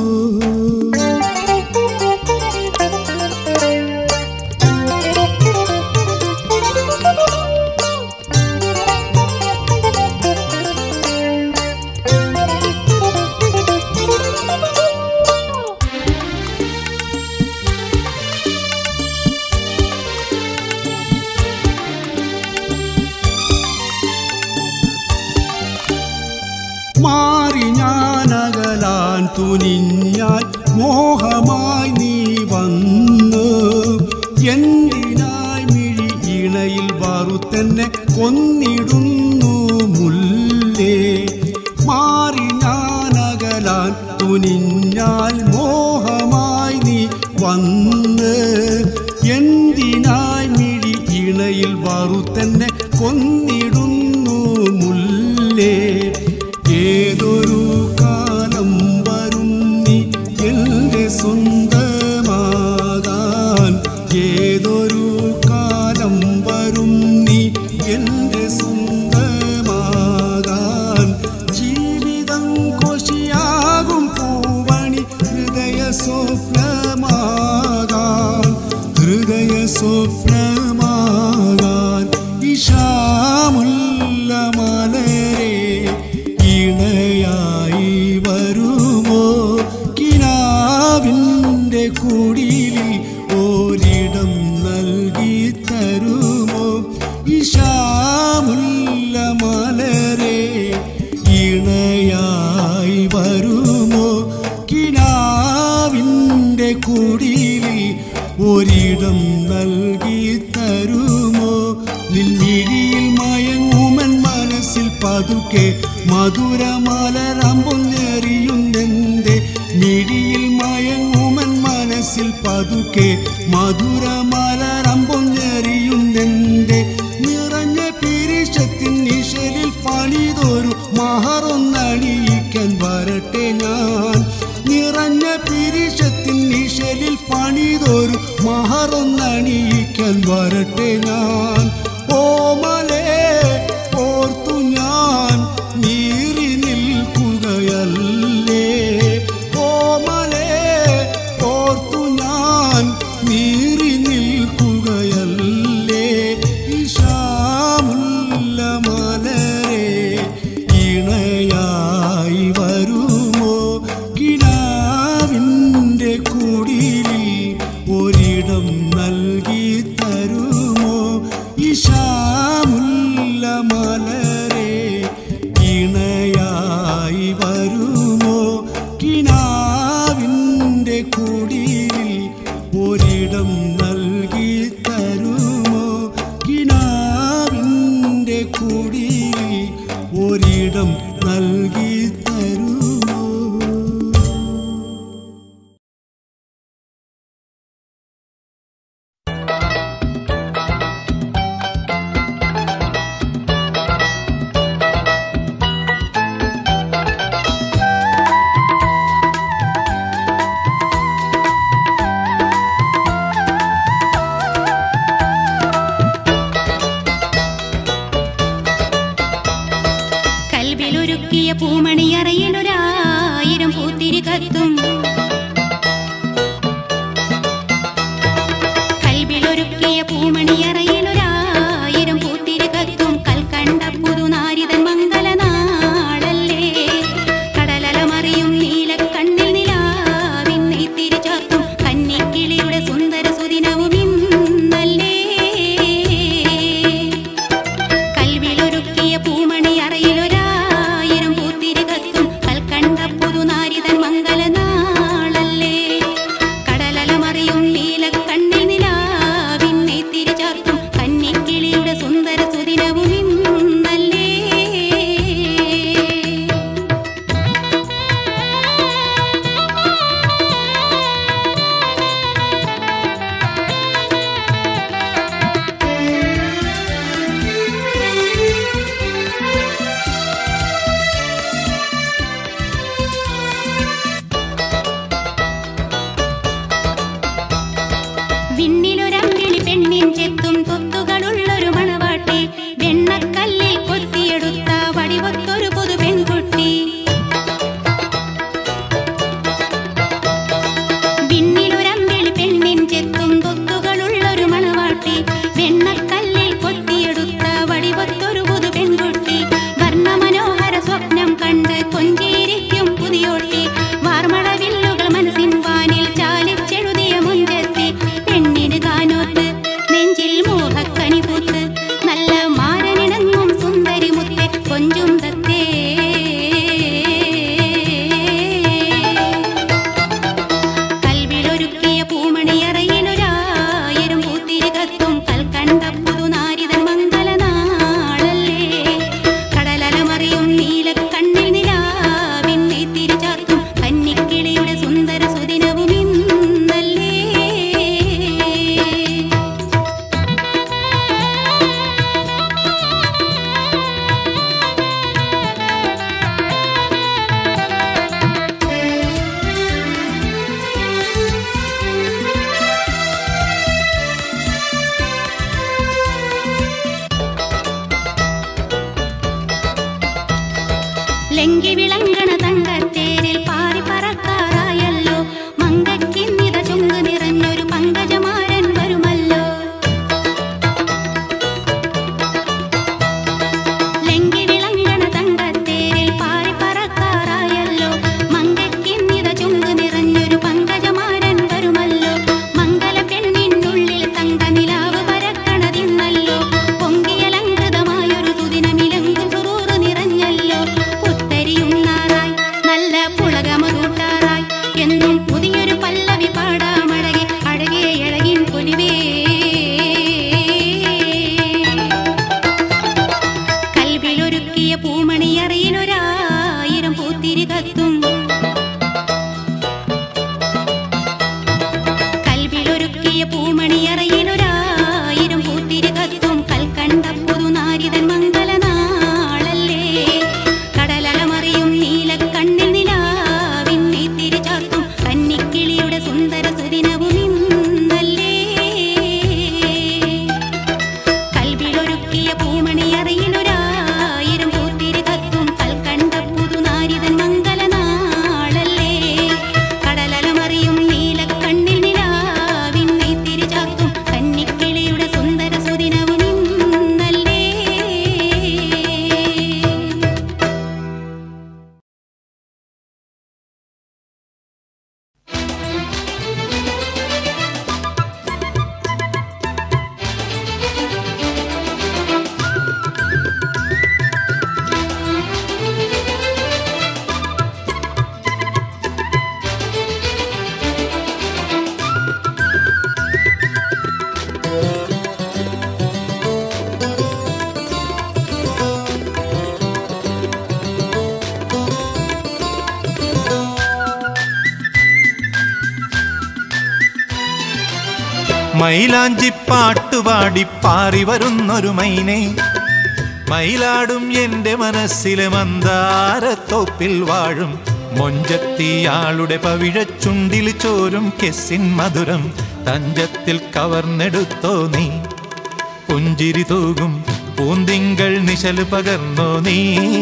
[SPEAKER 6] തുനിഞ്ഞാൽ മോഹമായി നീ വന്നു എന്തിനായി മിഴി ഇണയിൽ വറുത്തെന്നെ കൊന്നിടുന്നു മുല്ലേ മാറി ഞാനകലാൻ തുനിഞ്ഞാൽ മോഹമായി നീ വന്ന് എന്തിനായി മിഴി ഇണയിൽ വറുത്തെന്നെ കൊന്നിടുന്നു മുല്ലേ ഏതൊരു കാലം വരും നീ എൻ്റെ സ്വന്തമാകാൻ ഏതൊരു കാലം വരും നീ എൻ്റെ സ്വന്തമാകാൻ ജീവിതം കൊശിയാകും പൂവണി ഹൃദയ സ്വപ്നമാകാൻ ഹൃദയ സ്വപ്നമാകാൻ ഇഷാമുല്ല മലരെ ഇണയായി വരുമോ കിനാവിൻ്റെ കുടിലിൽ ഒരിടം നൽകി തരുമോ ഇഷാമുല്ല മലരെ ഇണയായി വരുമോ കിനാവിൻ്റെ കുടിലിൽ ഒരിടം നൽകി തരുമോ നിൻമിഴിയിൽ മയങ്ങുമൻ മനസ്സിൽ പതുക്കെ മധുരമലരമ്പൊന്നെറിയുന്നെന്റെ മിഴിയിൽ മയങ്ങുമൻ മനസ്സിൽ പതുക്കെ മധുരമലരമ്പൊന്നെറിയുന്നെന്റെ നിറഞ്ഞ പിരിശത്തിൻ നിഴലിൽ പണിതൊരു മഹറൊന്നണിയിക്കാൻ വരട്ടെ ഞാൻ നിറഞ്ഞ പിരിശത്തിൻ നിഴലിൽ പണിതൊരു മഹറൊന്നണിയിക്കാൻ വരട്ടെ ഞാൻ ഓമലേ ഓർത്തു ഞാൻ നീറി നിൽക്കുകയല്ലേ ഓമലേ ഓർത്തു ഞാൻ നീറി നിൽക്കുകയല്ലേ ഇഷാമുല്ല മലരെ ഇണയായി വരുമോ കിനാവിൻ്റെ കുടിലിൽ ഒരിടം നൽകി തരുമോ ഇഷാമുല്ല മലരെ ഇണയായി വരുമോ കിനാവിൻ്റെ കുടിലിൽ ഒരിടം നൽകി തരുമോ കിനാവിൻ്റെ കുടിലിൽ ഒരിടം നൽകി തരുമോ
[SPEAKER 2] കൽവിലൊരുക്കിയ പൂമണിയറയിലൊരായിരം പൂത്തിരി കത്തും കൽവിലൊരുക്കിയ പൂമണിയറയിലൊരായിരം പൂത്തിരി കത്തും കൽക്കണ്ട പുതുനാരിതൻ മംഗലനാളല്ലേ കടലലമറിയും നീലക്കണ്ണിൽ നിലാവിൻ നെയ്ത്തിരി ചാർത്തും കന്നിക്കിളിയുടെ സുന്ദര സുദിനവും ഇന്നല്ലേ കൽവിലൊരുക്കിയ പൂമണി അറയിലൊരായിരം പൂത്തിരി കത്തും കൽക്കണ്ട പുതുനാരിതൻ മംഗലനാളല്ലേ കടലലമറിയും നീലക്കണ്ണിൽ നിലാവിൻ നെയ്ത്തിരി ചാർത്തും കന്നിക്കിളിയുടെ സുന്ദര സുദിനവും ഇന്നല്ലേ വിണ്ണിലൊരമ്പിളി പെണ്ണിൻ ചെത്തും തൊത്തുകളുള്ളൊരു മണവാട്ടി വെണ്ണ ലങ്കി വിളങ്ങണ തങ്കത്തേരിൽ പാറി പറക്കാറായല്ലോ മങ്കയ്ക്കിന്നിത ചുങ്ക് നിറഞ്ഞൊരു പങ്കജമാരൻ വരുമല്ലോ ലങ്കി വിളങ്ങണ തങ്കത്തേരിൽ പാറി പറക്കാറായല്ലോ മങ്കയ്ക്കിന്നിത ചുങ്ക് നിറഞ്ഞൊരു പങ്കജമാരൻ വരുമല്ലോ മംഗല പെണ്ണിനുള്ളിൽ തങ്ക നിലാവ് പരക്കണതിന്നല്ലോ പൊങ്കിയലങ്കൃതമായൊരു സുദിനമിലങ്കും സുറൂറ് നിറഞ്ഞല്ലോ പുത്തരിയുണ്ണാറായി നല്ല പുളകമറൂട്ടാറായി എന്നും പുതിയൊരു പല്ലവി പാടാമഴകെ അഴകേ അഴകിൻ പൊലിവേ കൽവിലൊരുക്കിയ പൂമണി അറിയിലൊരായിരം പൂത്തിരി കത്തും കൽവിലൊരുക്കിയ പൂമണി അറിയിലൊരായിരം പൂത്തിരി കത്തും കൽക്കണ്ട പുതുനാരിതൻ മംഗലനാളല്ലേ കടലമറിയും നീലക്കണ്ണിൽ നിലാവിൻ നെയ്ത്തിരി ചാർത്തും കന്നിക്കിളിയുടെ സുന്ദര സുദിനവും ഇന്നല്ലേ കൽവിലൊരുക്കിയ പൂമണി അറിയിലൊരായിരം പൂത്തിരി കത്തും കൽക്കണ്ട പുതുനാരിതൻ മംഗലനാളല്ലേ കടലമറിയും നീലക്കണ്ണിൽ നിലാവിൻ നെയ്ത്തിരി ചാർത്തും കന്നിക്കിളിയുടെ സുന്ദര സുദിനവും ഇന്നല്ലേ
[SPEAKER 7] മൈലാഞ്ചി പാട്ടുപാടി പാറി വരുന്നൊരു മൈനെ മയിലാടും എന്റെ മനസ്സിലെ മന്ദാരത്തോപ്പിൽ വാഴും മൊഞ്ചത്തിയാളുടെ പവിഴച്ചുണ്ടിൽ ചോരും കെസ്സിൻ മധുരം തഞ്ചത്തിൽ കവർന്നെടുത്തോ നീ പുഞ്ചിരി തൂകും പൂന്തിങ്കൾ നിശല് പകർന്നോ നീ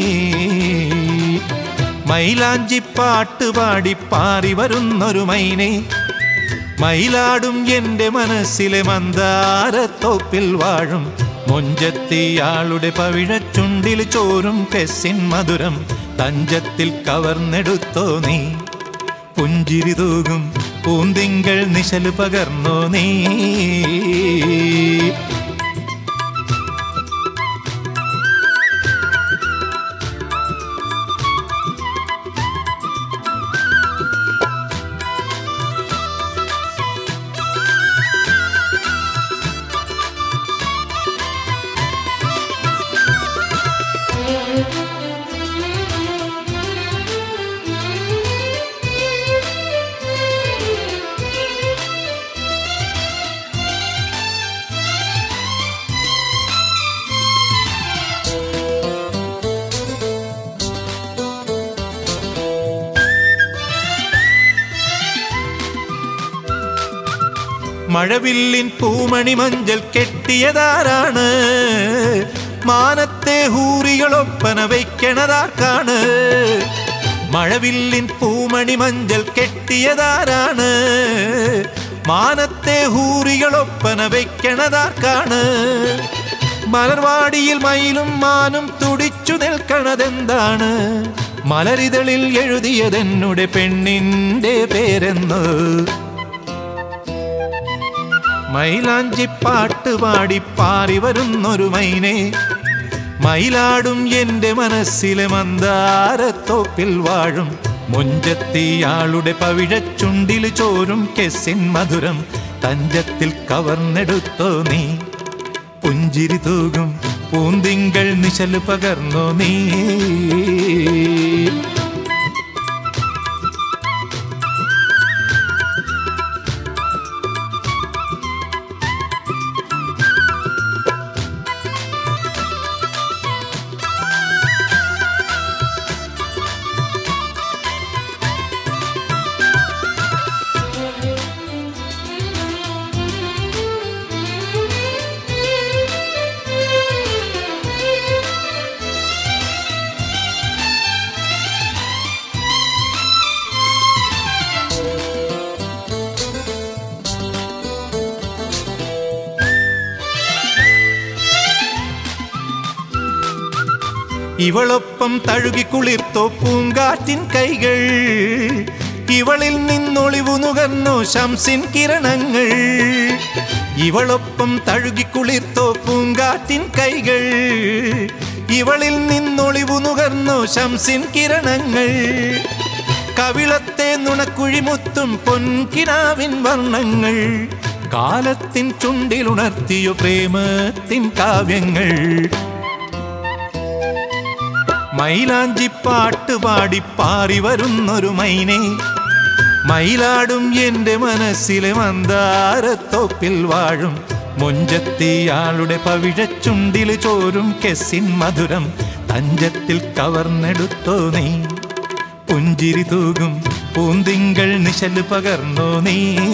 [SPEAKER 7] മൈലാഞ്ചി പാട്ടുപാടി പാറി വരുന്നൊരു മൈനെ മയിലാടും എന്റെ മനസ്സിലെ മന്ദാരത്തോപ്പിൽ വാഴും മൊഞ്ചത്തിയാളുടെ പവിഴച്ചുണ്ടിൽ ചോരും പെസ്സിൻ മധുരം തഞ്ചത്തിൽ കവർന്നെടുത്തോ നീ പുഞ്ചിരി തൂകും പൂന്തിങ്കൾ നിശല് പകർന്നോ നീ മഴവില്ലിൻ പൂമണി മഞ്ചൽ കെട്ടിയതാരാണ് മാനത്തെ ഹൂറികളൊപ്പന വയ്ക്കണതാർക്കാണ് മഴവില്ലിൻ പൂമണി മഞ്ചൽ കെട്ടിയതാരാണ് മാനത്തെ ഹൂറികളൊപ്പന വയ്ക്കണതാർക്കാണ് മലർവാടിയിൽ മയിലും മാനും തുടിച്ചു നിൽക്കണതെന്താണ് മലരിതളിൽ എഴുതിയതെന്നുടെ പെണ്ണിന്റെ പേരെന്ന് മൈലാഞ്ചി പാട്ട് പാടി പാറി വരുന്നൊരു മൈനെ മയിലാടും എന്റെ മനസ്സിലെ മന്ദാരത്തോപ്പിൽ വാഴും മുഞ്ചത്തിയാളുടെ പവിഴച്ചുണ്ടിൽ ചോരും കെസ്സിൻ മധുരം തഞ്ചത്തിൽ കവർന്നെടുത്തോ നീ പുഞ്ചിരി തൂകും പൂന്തിങ്കൾ നിശല് പകർന്നോ നീ ഇവളൊപ്പം തഴുകി കുളിർത്തോ പൂങ്കാറ്റിൻ കൈകൾ ഇവളിൽ നിന്നൊളിവു നുകർന്നു ശംസിൻ കിരണങ്ങൾ ഇവളൊപ്പം തഴുകി കുളിർത്തോ പൂങ്കാറ്റിൻ കൈകൾ ഇവളിൽ നിന്നൊളിവു നുകർന്നു ശംസിൻ കിരണങ്ങൾ കവിളത്തെ നുണക്കുഴിമുത്തും പൊൻകിനാവിൻ വർണ്ണങ്ങൾ കാലത്തിൻ ചുണ്ടിലുണർത്തിയ പ്രേമത്തിൻ കാവ്യങ്ങൾ മൈലാഞ്ചിപ്പാട്ട് പാടി പാറി വരുന്നൊരു മൈനെ മയിലാടും എൻ്റെ മനസ്സിലെ മന്ദാരത്തോപ്പിൽ വാഴും മുഞ്ചത്തിയാളുടെ പവിഴച്ചുണ്ടിൽ ചോരും കെസിൻ മധുരം തഞ്ചത്തിൽ കവർന്നെടുത്തോ നീ പുഞ്ചിരി തൂകും പൂന്തിങ്കൾ നിശല് പകർന്നോ നീ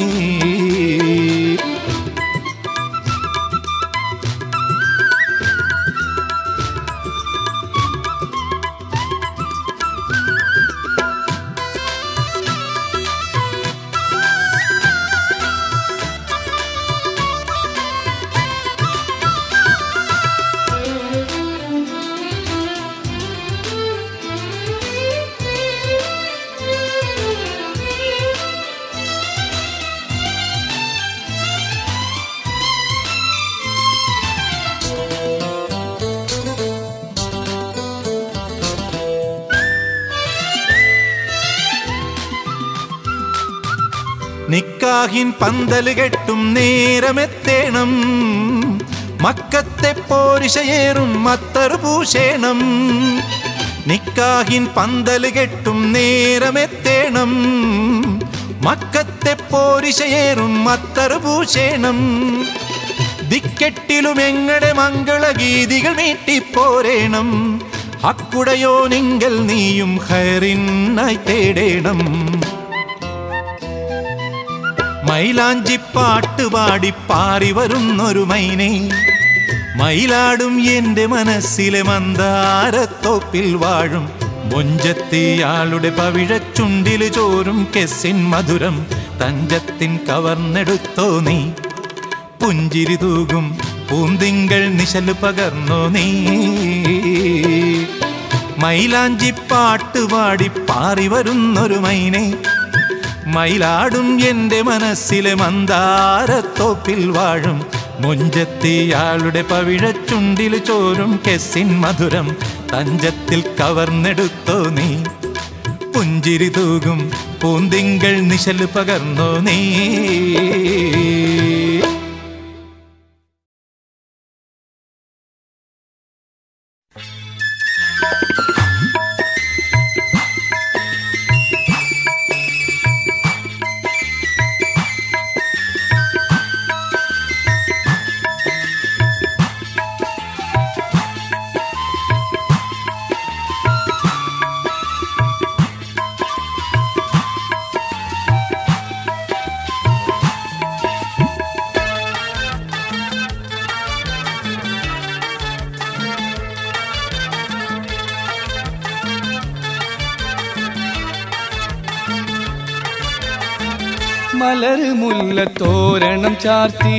[SPEAKER 7] നിക്കാഹിൻ പന്തല് കെട്ടും നേരമെത്തേണം മക്കത്തെ പോരിശയേറും മത്തറ് പൂശേണം നിക്കാഹിൻ പന്തല് കെട്ടും നേരമെത്തേണം മക്കത്തെ പോരിശയേറും മത്തറ് പൂശേണം ദിക്കെട്ടിലും എങ്ങടെ മംഗളഗീതികൾ മീട്ടിപ്പോരേണം അക്കുടയോ നിങ്കൽ നീയും ഹൈറിനായി തേടേണം മൈലാഞ്ചിപ്പാട്ട് പാടി പാറി വരുന്നൊരു മൈനെ മയിലാടും എൻ്റെ മനസ്സിലെ മന്ദാരത്തോപ്പിൽ വാഴും മൊഞ്ചത്തിയാളുടെ പവിഴച്ചുണ്ടില് ചോരും കെസിൻ മധുരം തഞ്ചത്തിൻ കവർന്നെടുത്തോ നീ പുഞ്ചിരി തൂകും പൂന്തിങ്കൾ നിശല് പകർന്നോ നീ മൈലാഞ്ചിപ്പാട്ട് പാടി പാറി വരുന്നൊരു മൈനെ മയിലാടും എൻ്റെ മനസ്സിലെ മന്ദാരത്തോപ്പിൽ വാഴും മുഞ്ചത്തിയാളുടെ പവിഴച്ചുണ്ടിൽ ചോരും കെസിൻ മധുരം തഞ്ചത്തിൽ കവർന്നെടുത്തോ നീ പുഞ്ചിരി തൂകും പൂന്തിങ്കൾ നിശല് പകർന്നോ നീ
[SPEAKER 8] മലര് മുല്ലത്തോരണം ചാർത്തി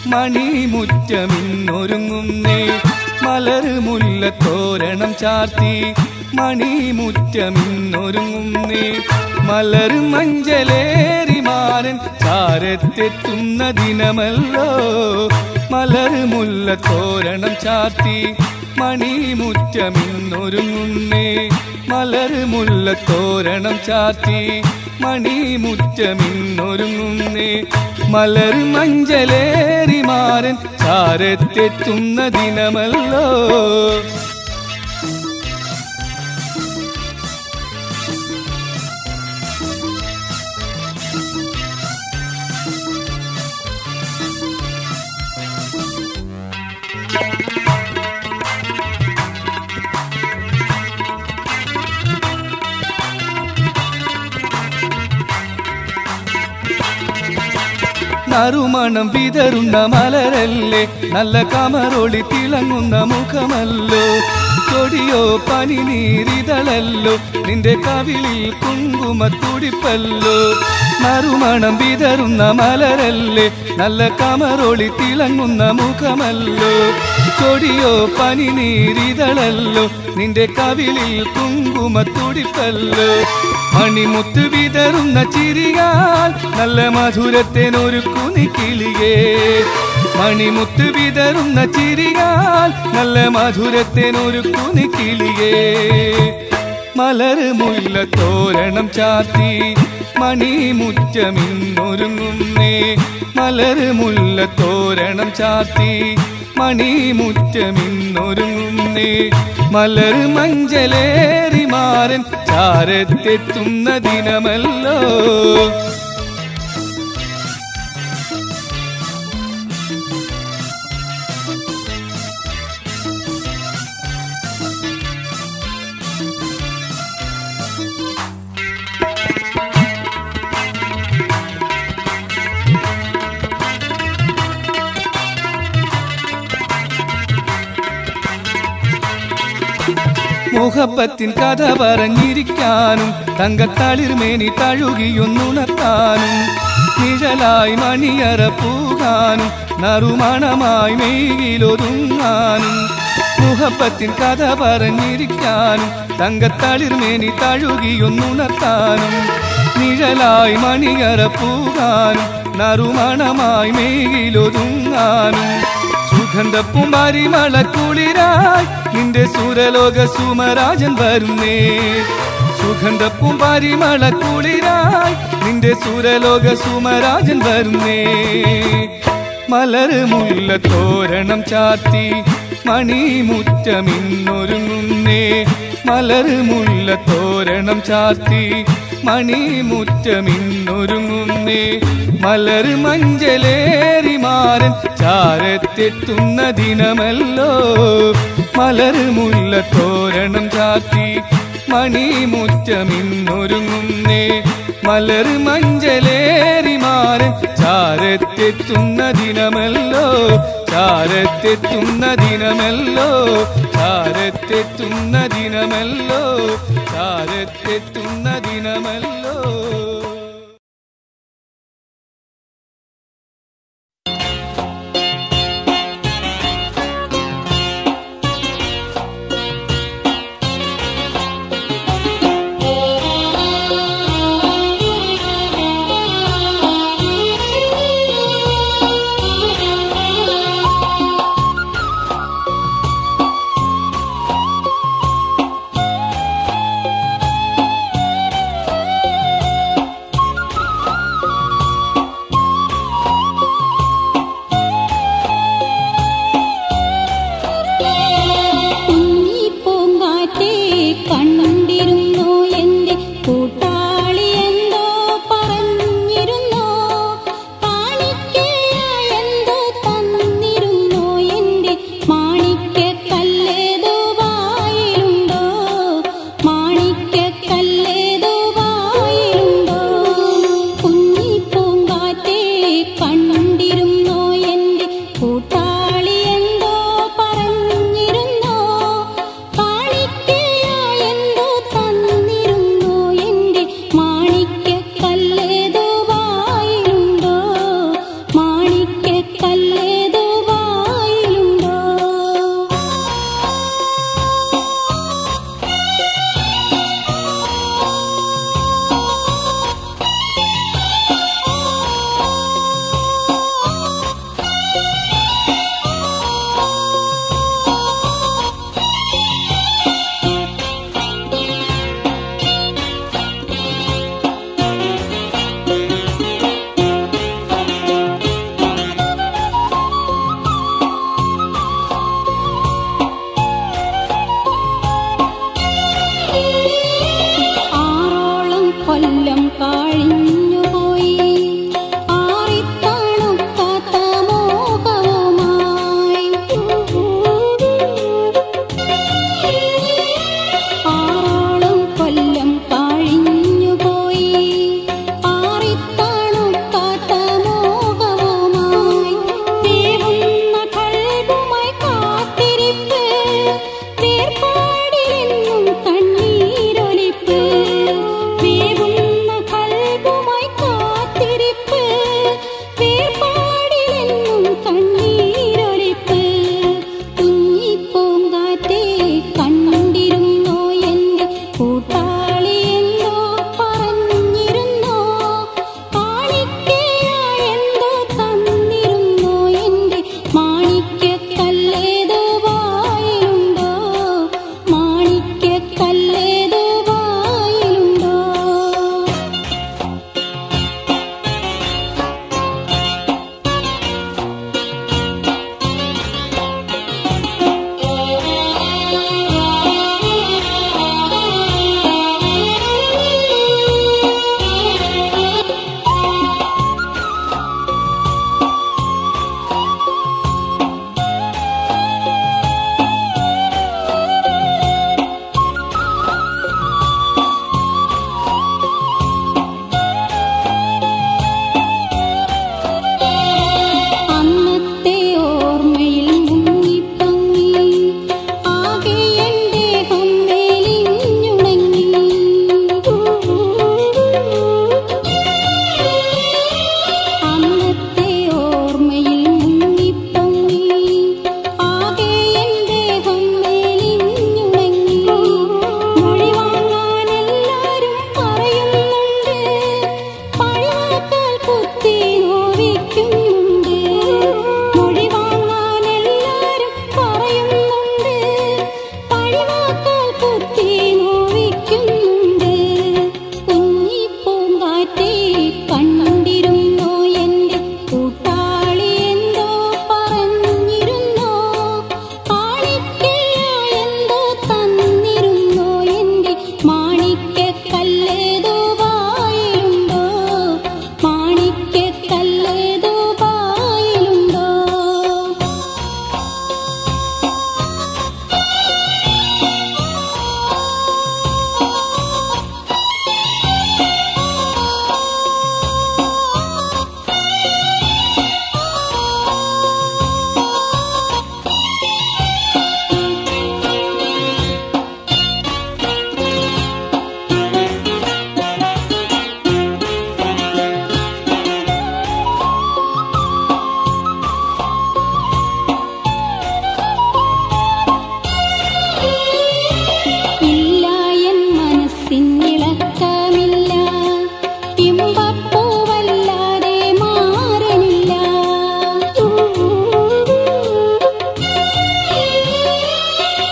[SPEAKER 8] മണിമുറ്റമിന്നൊരുങ്ങുന്നേ മലര് മുല്ലത്തോരണം ചാർത്തി മണിമുറ്റമിന്നൊരുങ്ങുന്നേ മലര് മഞ്ചലേറി മാരൻ ചാരത്തെത്തുന്ന ദിനമല്ലോ മലര് മുല്ലത്തോരണം ചാർത്തി മണിമുറ്റമിന്നൊരുങ്ങുന്നേ മലര് മുല്ലത്തോരണം ചാർത്തി മണിമുറ്റമിന്നൊരുങ്ങുന്നേ മലർ മഞ്ചലേറി മാരൻ ചാരത്തെത്തുന്ന ദിനമല്ലോ നറുമണം വിതറുന്ന മലരല്ലേ നല്ല കമറൊളി തിളങ്ങുന്ന മുഖമല്ലോ കൊടിയോ പനി നീരിതളല്ലോ നിന്റെ കവിളിൽ കുങ്കുമത്തുടിപ്പല്ലോ നറുമണം വിതറുന്ന മലരല്ലേ നല്ല കമറൊളി തിളങ്ങുന്ന മുഖമല്ലോ ചൊടിയോ പനിനീരിതളല്ലോ നിന്റെ കവിളിൽ കുങ്കുമത്തുടിപ്പല്ലോ മണിമുത്ത് വിതറുന്ന ചിരിയാൽ നല്ല മധുരത്തിനൊരു കുനിക്കിളിയേ മണിമുത്ത് വിതറുന്ന ചിരിയാൽ നല്ല മധുരത്തിനൊരു കുനിക്കിളിയേ മലര് മുല്ല തോരണം ചാത്തി മണിമുറ്റമിന്നൊരുങ്ങുന്നേ മലര് മുല്ല തോരണം ചാത്തി മണിമുറ്റമിന്നൊരുങ്ങുന്നേ മലര് മഞ്ചലേറി മാറൻ ചാരത്തെത്തുന്ന ദിനമല്ലോ മുഹബത്തിൻ കഥ പറഞ്ഞിരിക്കാനും തങ്കത്തളിർമേനി തഴുകിയൊന്നുണർത്താനും നിഴലായി മണിയറ പൂകാനും നറുമണമായി മെയ്യിലൊതുങ്ങാനും മുഹബത്തിൻ കഥ പറഞ്ഞിരിക്കാനും തങ്കത്തളിർമേനി തഴുകിയൊന്നുണർത്താനും നിഴലായി മണിയറ പൂകാനും നറുമണമായി മെയ്യിലൊതുങ്ങാനും സുഗന്ധപ്പും പരിമളക്കുളിരായി നിന്റെ സുരലോക സുമരാജൻ വരുന്നേ സുഗന്ധപ്പും പരിമളക്കുളിരായി നിന്റെ സുരലോക സുമരാജൻ വരുന്നേ മലര് മുല്ല തോരണം ചാത്തി മണിമുറ്റമിന്നൊരുങ്ങുന്നേ മലര് മുല്ല തോരണം ചാത്തി മണിമുറ്റമിന്നൊരുങ്ങുന്നേ മലര് മഞ്ചലേറി മാറൻ ചാരത്തെത്തുന്ന ദിനമല്ലോ മലര് മുല്ല തോരണം ചാത്തി മണിമുറ്റമിന്നൊരുങ്ങുന്നേ മലര് മഞ്ചലേറി മാറൻ ചാരത്തെത്തുന്ന ദിനമല്ലോ ചാരത്തെത്തുന്ന ദിനമല്ലോ ചാരത്തെത്തുന്ന ദിനമല്ലോ ചാരത്തെത്തുന്ന ദിനമല്ലോ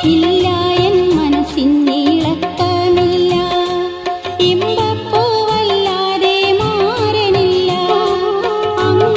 [SPEAKER 2] ഇല്ല എൻ മനസ്സിന്നിളക്കമില്ല ഇമ്പപ്പൂവല്ലാതെ മാറനില്ല അങ്ങ്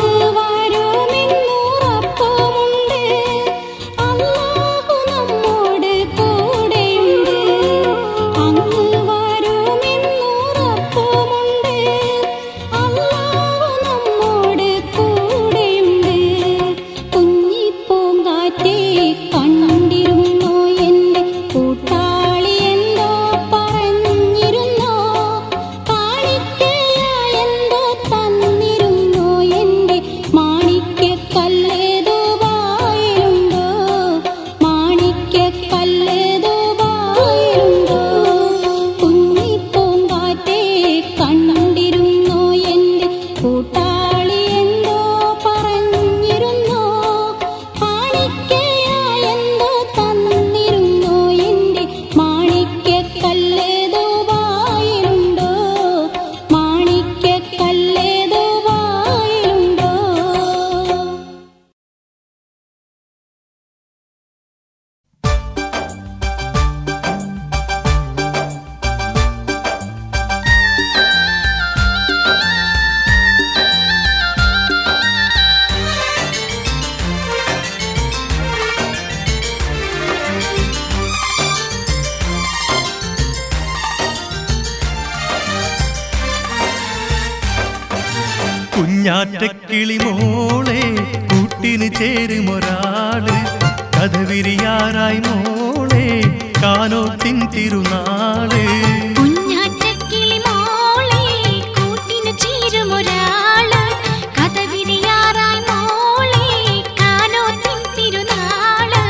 [SPEAKER 2] വരുമെന്നുറപ്പുമുണ്ട് അല്ലാഹു നമ്മോട് കൂടെയുണ്ട് അങ്ങ് വരുമെന്നുറപ്പുമുണ്ട് അല്ലാഹു നമ്മോട് കൂടെയുണ്ട് കുഞ്ഞിപ്പൂങ്കാറ്റെ കണ്ടിരുന്നോ എൻ്റെ കൂട്ടാളി എന്തോ പറഞ്ഞിരുന്നോ കാണിക്കയായി എന്തോ തന്നിരുന്നോ എൻ്റെ മാണിക്യക്കല്ലേതോ വായിലുണ്ടോ മാണിക്യക്കല്ലേതോ വായിലുണ്ടോ കുഞ്ഞിപ്പൂങ്കാറ്റെ കണ്ടിരുന്നോ എൻ്റെ കൂട്ടാളി എന്തോ പറഞ്ഞിരുന്നോ കാണിക്കയായി എന്തോ തന്നിരുന്നോ എൻ്റെ മാണിക്യക്കല്ലേതോ വായിലുണ്ടോ മാണിക്യക്കല്ലേതോ വായിലുണ്ടോ
[SPEAKER 9] കുഞ്ഞാറ്റക്കിളി മോളെ കൂട്ടിന് ചേരുമൊരാള് കഥ വിരിയാറായി മോളെ കാനോത്തിൻ തിരുനാള്
[SPEAKER 2] കുഞ്ഞാറ്റക്കിളി മോളെ കൂട്ടിനു ചേരുമൊരാള് കഥ വിരിയാറായി മോളെ കാനോത്തിൻ തിരുനാള്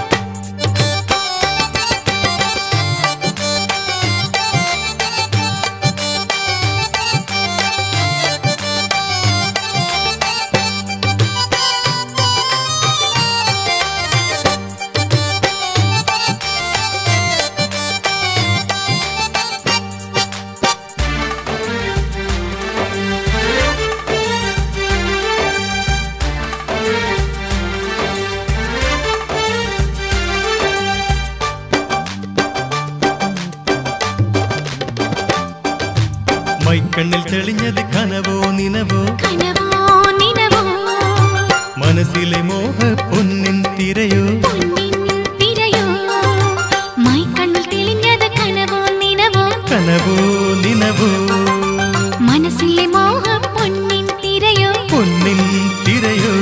[SPEAKER 9] മൈക്കണ്ണിൽ തെളിഞ്ഞത് കനവോ നിനവോ
[SPEAKER 2] കനവോ നിനവോ
[SPEAKER 9] മനസ്സിലെ മോഹ പൊന്നിൻ തിരയോ
[SPEAKER 2] പൊന്നിൻ തിരയോ മൈക്കണ്ണിൽ തെളിഞ്ഞത് കനവോ നിനവോ
[SPEAKER 9] കനവോ നിനവോ
[SPEAKER 2] മനസ്സിലെ മോഹം പൊന്നിൻ തിരയോ
[SPEAKER 9] പൊന്നിൻ തിരയോ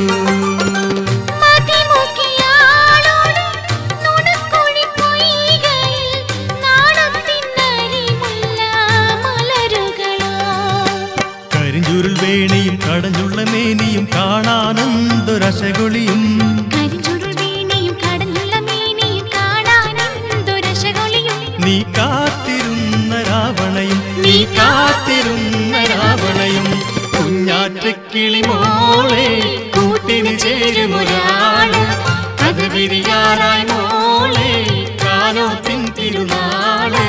[SPEAKER 2] മതിമുക്കിയാളോട് നുണക്കുഴി പൊയ്കയിൽ നാണത്തിനരിമുല്ല മലരുകളോ
[SPEAKER 9] കരിഞ്ചുരുൾ വേണിയും കടഞ്ഞുള്ള മേനിയും കാണാനന്തൊരശകൊളിയും
[SPEAKER 2] കരിഞ്ചുരുൾ വീണിയും കടന്നുള്ള മീനിയും കാണാനെന്തൊരശകൊളിയും
[SPEAKER 9] നീ കാത്തിരുന്ന രാവണയും
[SPEAKER 2] നീ
[SPEAKER 9] കാത്തിരുന്ന രാവണയും കുഞ്ഞാറ്റക്കിളി മോളെ കൂട്ടിന് ചേരുമൊരാള് കഥ വിരിയാറായി മോളെ കാനോത്തിൻ തിരുനാള്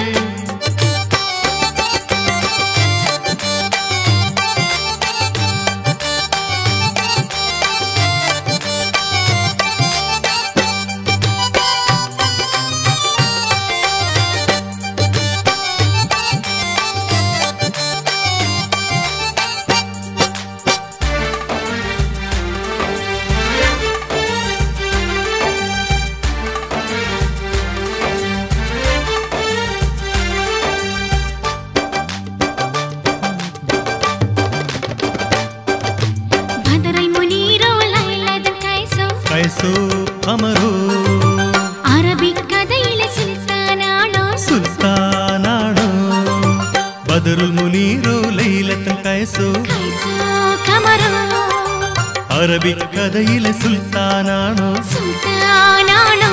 [SPEAKER 2] ബദറൽ മുനീറോ ലൈലദൽ കൈസോ
[SPEAKER 9] കൈസോ അമരോ
[SPEAKER 2] അറബിക്കഥയിലെ സുൽത്താനാണോ
[SPEAKER 9] സുൽത്താനാണോ ബദറുൽ മുനീറോ ലൈലത്തൽ കൈസോ
[SPEAKER 2] കൈസോ കമറോ
[SPEAKER 9] അറബിക്കഥയിലെ സുൽത്താനാണോ
[SPEAKER 2] സുൽത്താനാണോ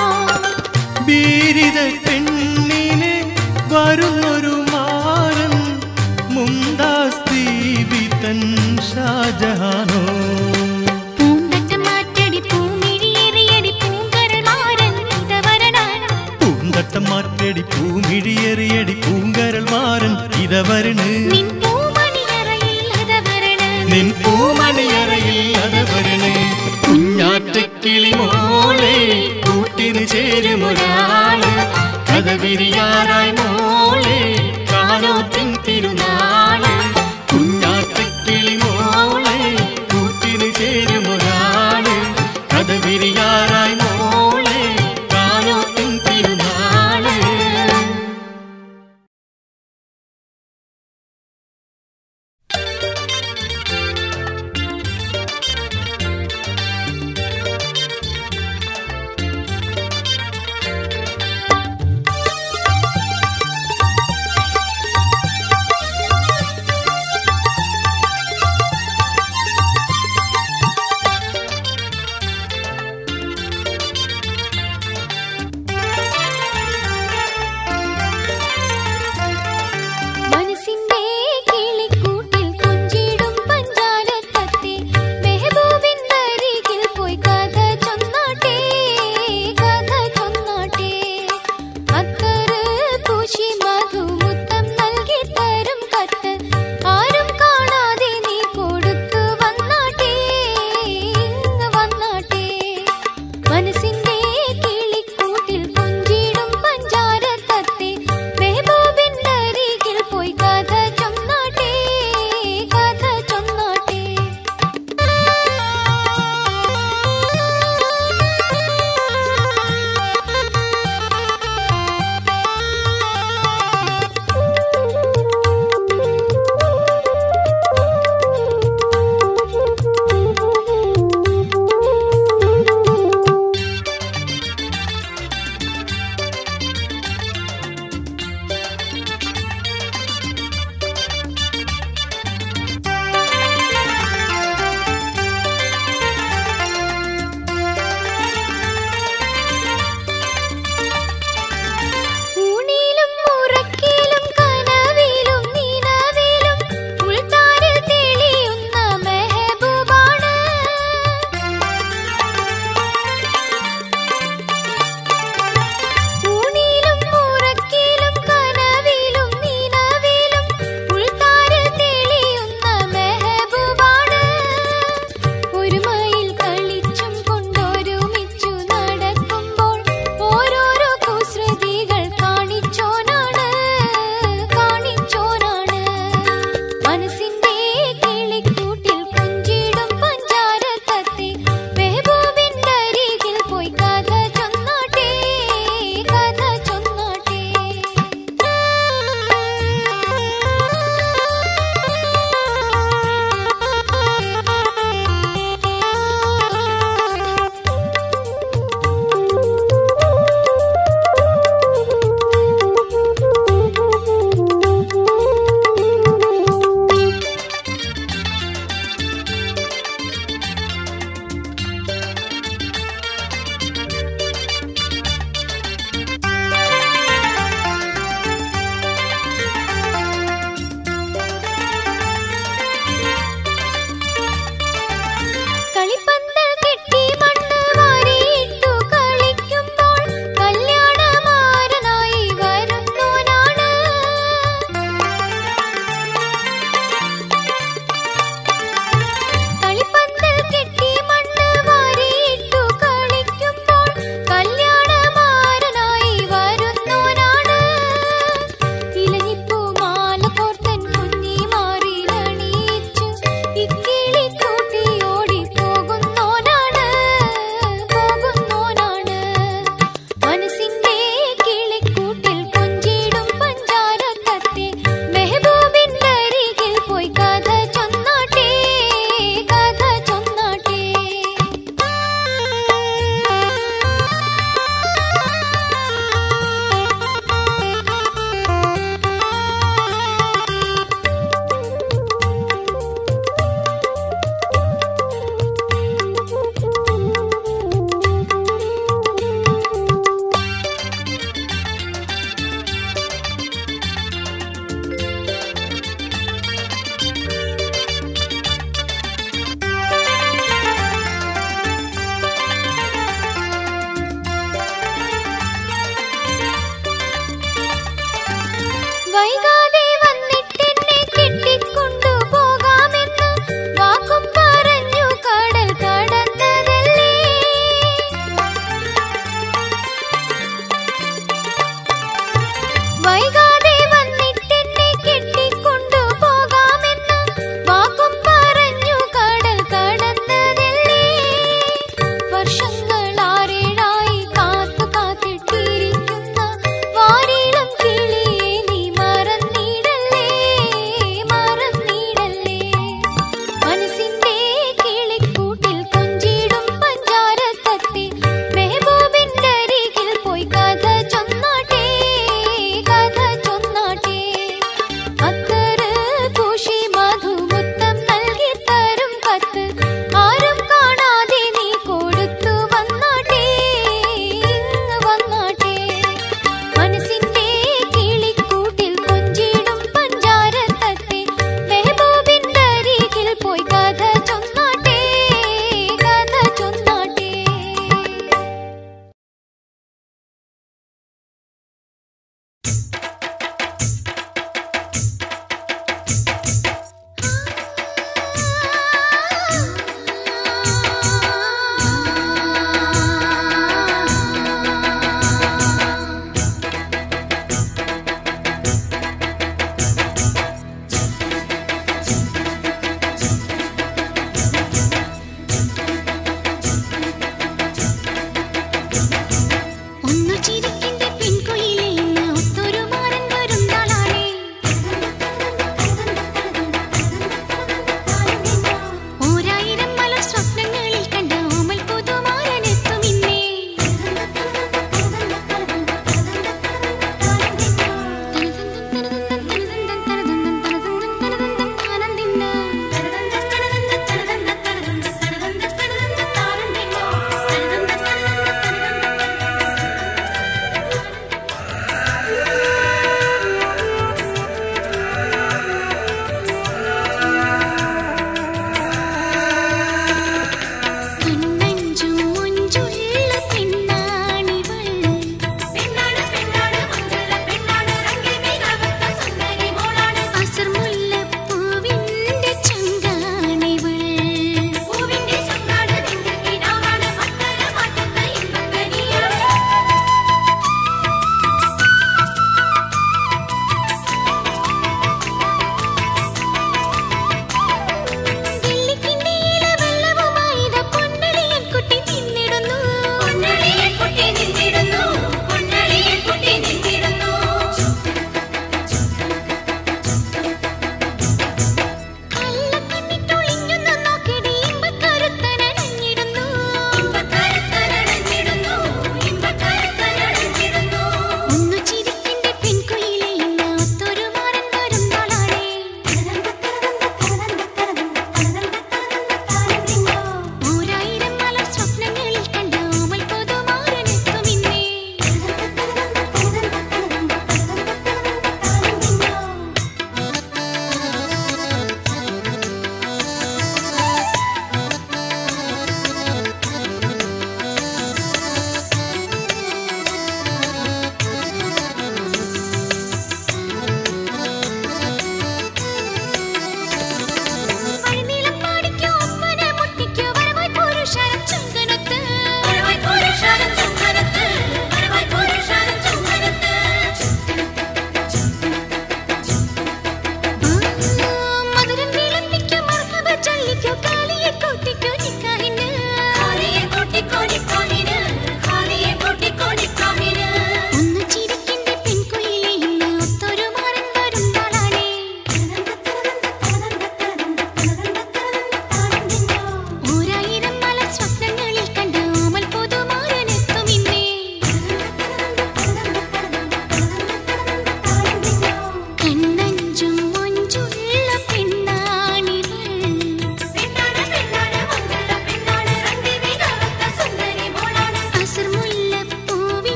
[SPEAKER 9] ബീരിത പെണ്ണിനെ വരുന്നൊരു മാരൻ മുംതാസ് ദീപി തൻ ഷാജഹാനോ
[SPEAKER 2] പൂന്തട്ടം മാറ്റടി പൂമിഴിയേറിയടി പൂങ്കരൾ മാറൻ ഇതവരണ
[SPEAKER 9] പൂന്തട്ടം മാറ്റടി പൂമിഴിയെറിയടി പൂങ്കരൾ മാരൻ ഇതവരണ്
[SPEAKER 2] നിൻ പൂമണിയറയിൽ അതവരണ
[SPEAKER 9] നിൻ പൂമണിയറയിൽ അതവരണ് കുഞ്ഞാറ്റക്കിളി മോളെ കൂട്ടിന് ചേരും
[SPEAKER 3] തിരുമുരാള് കഥ വിരിയാറായി മോ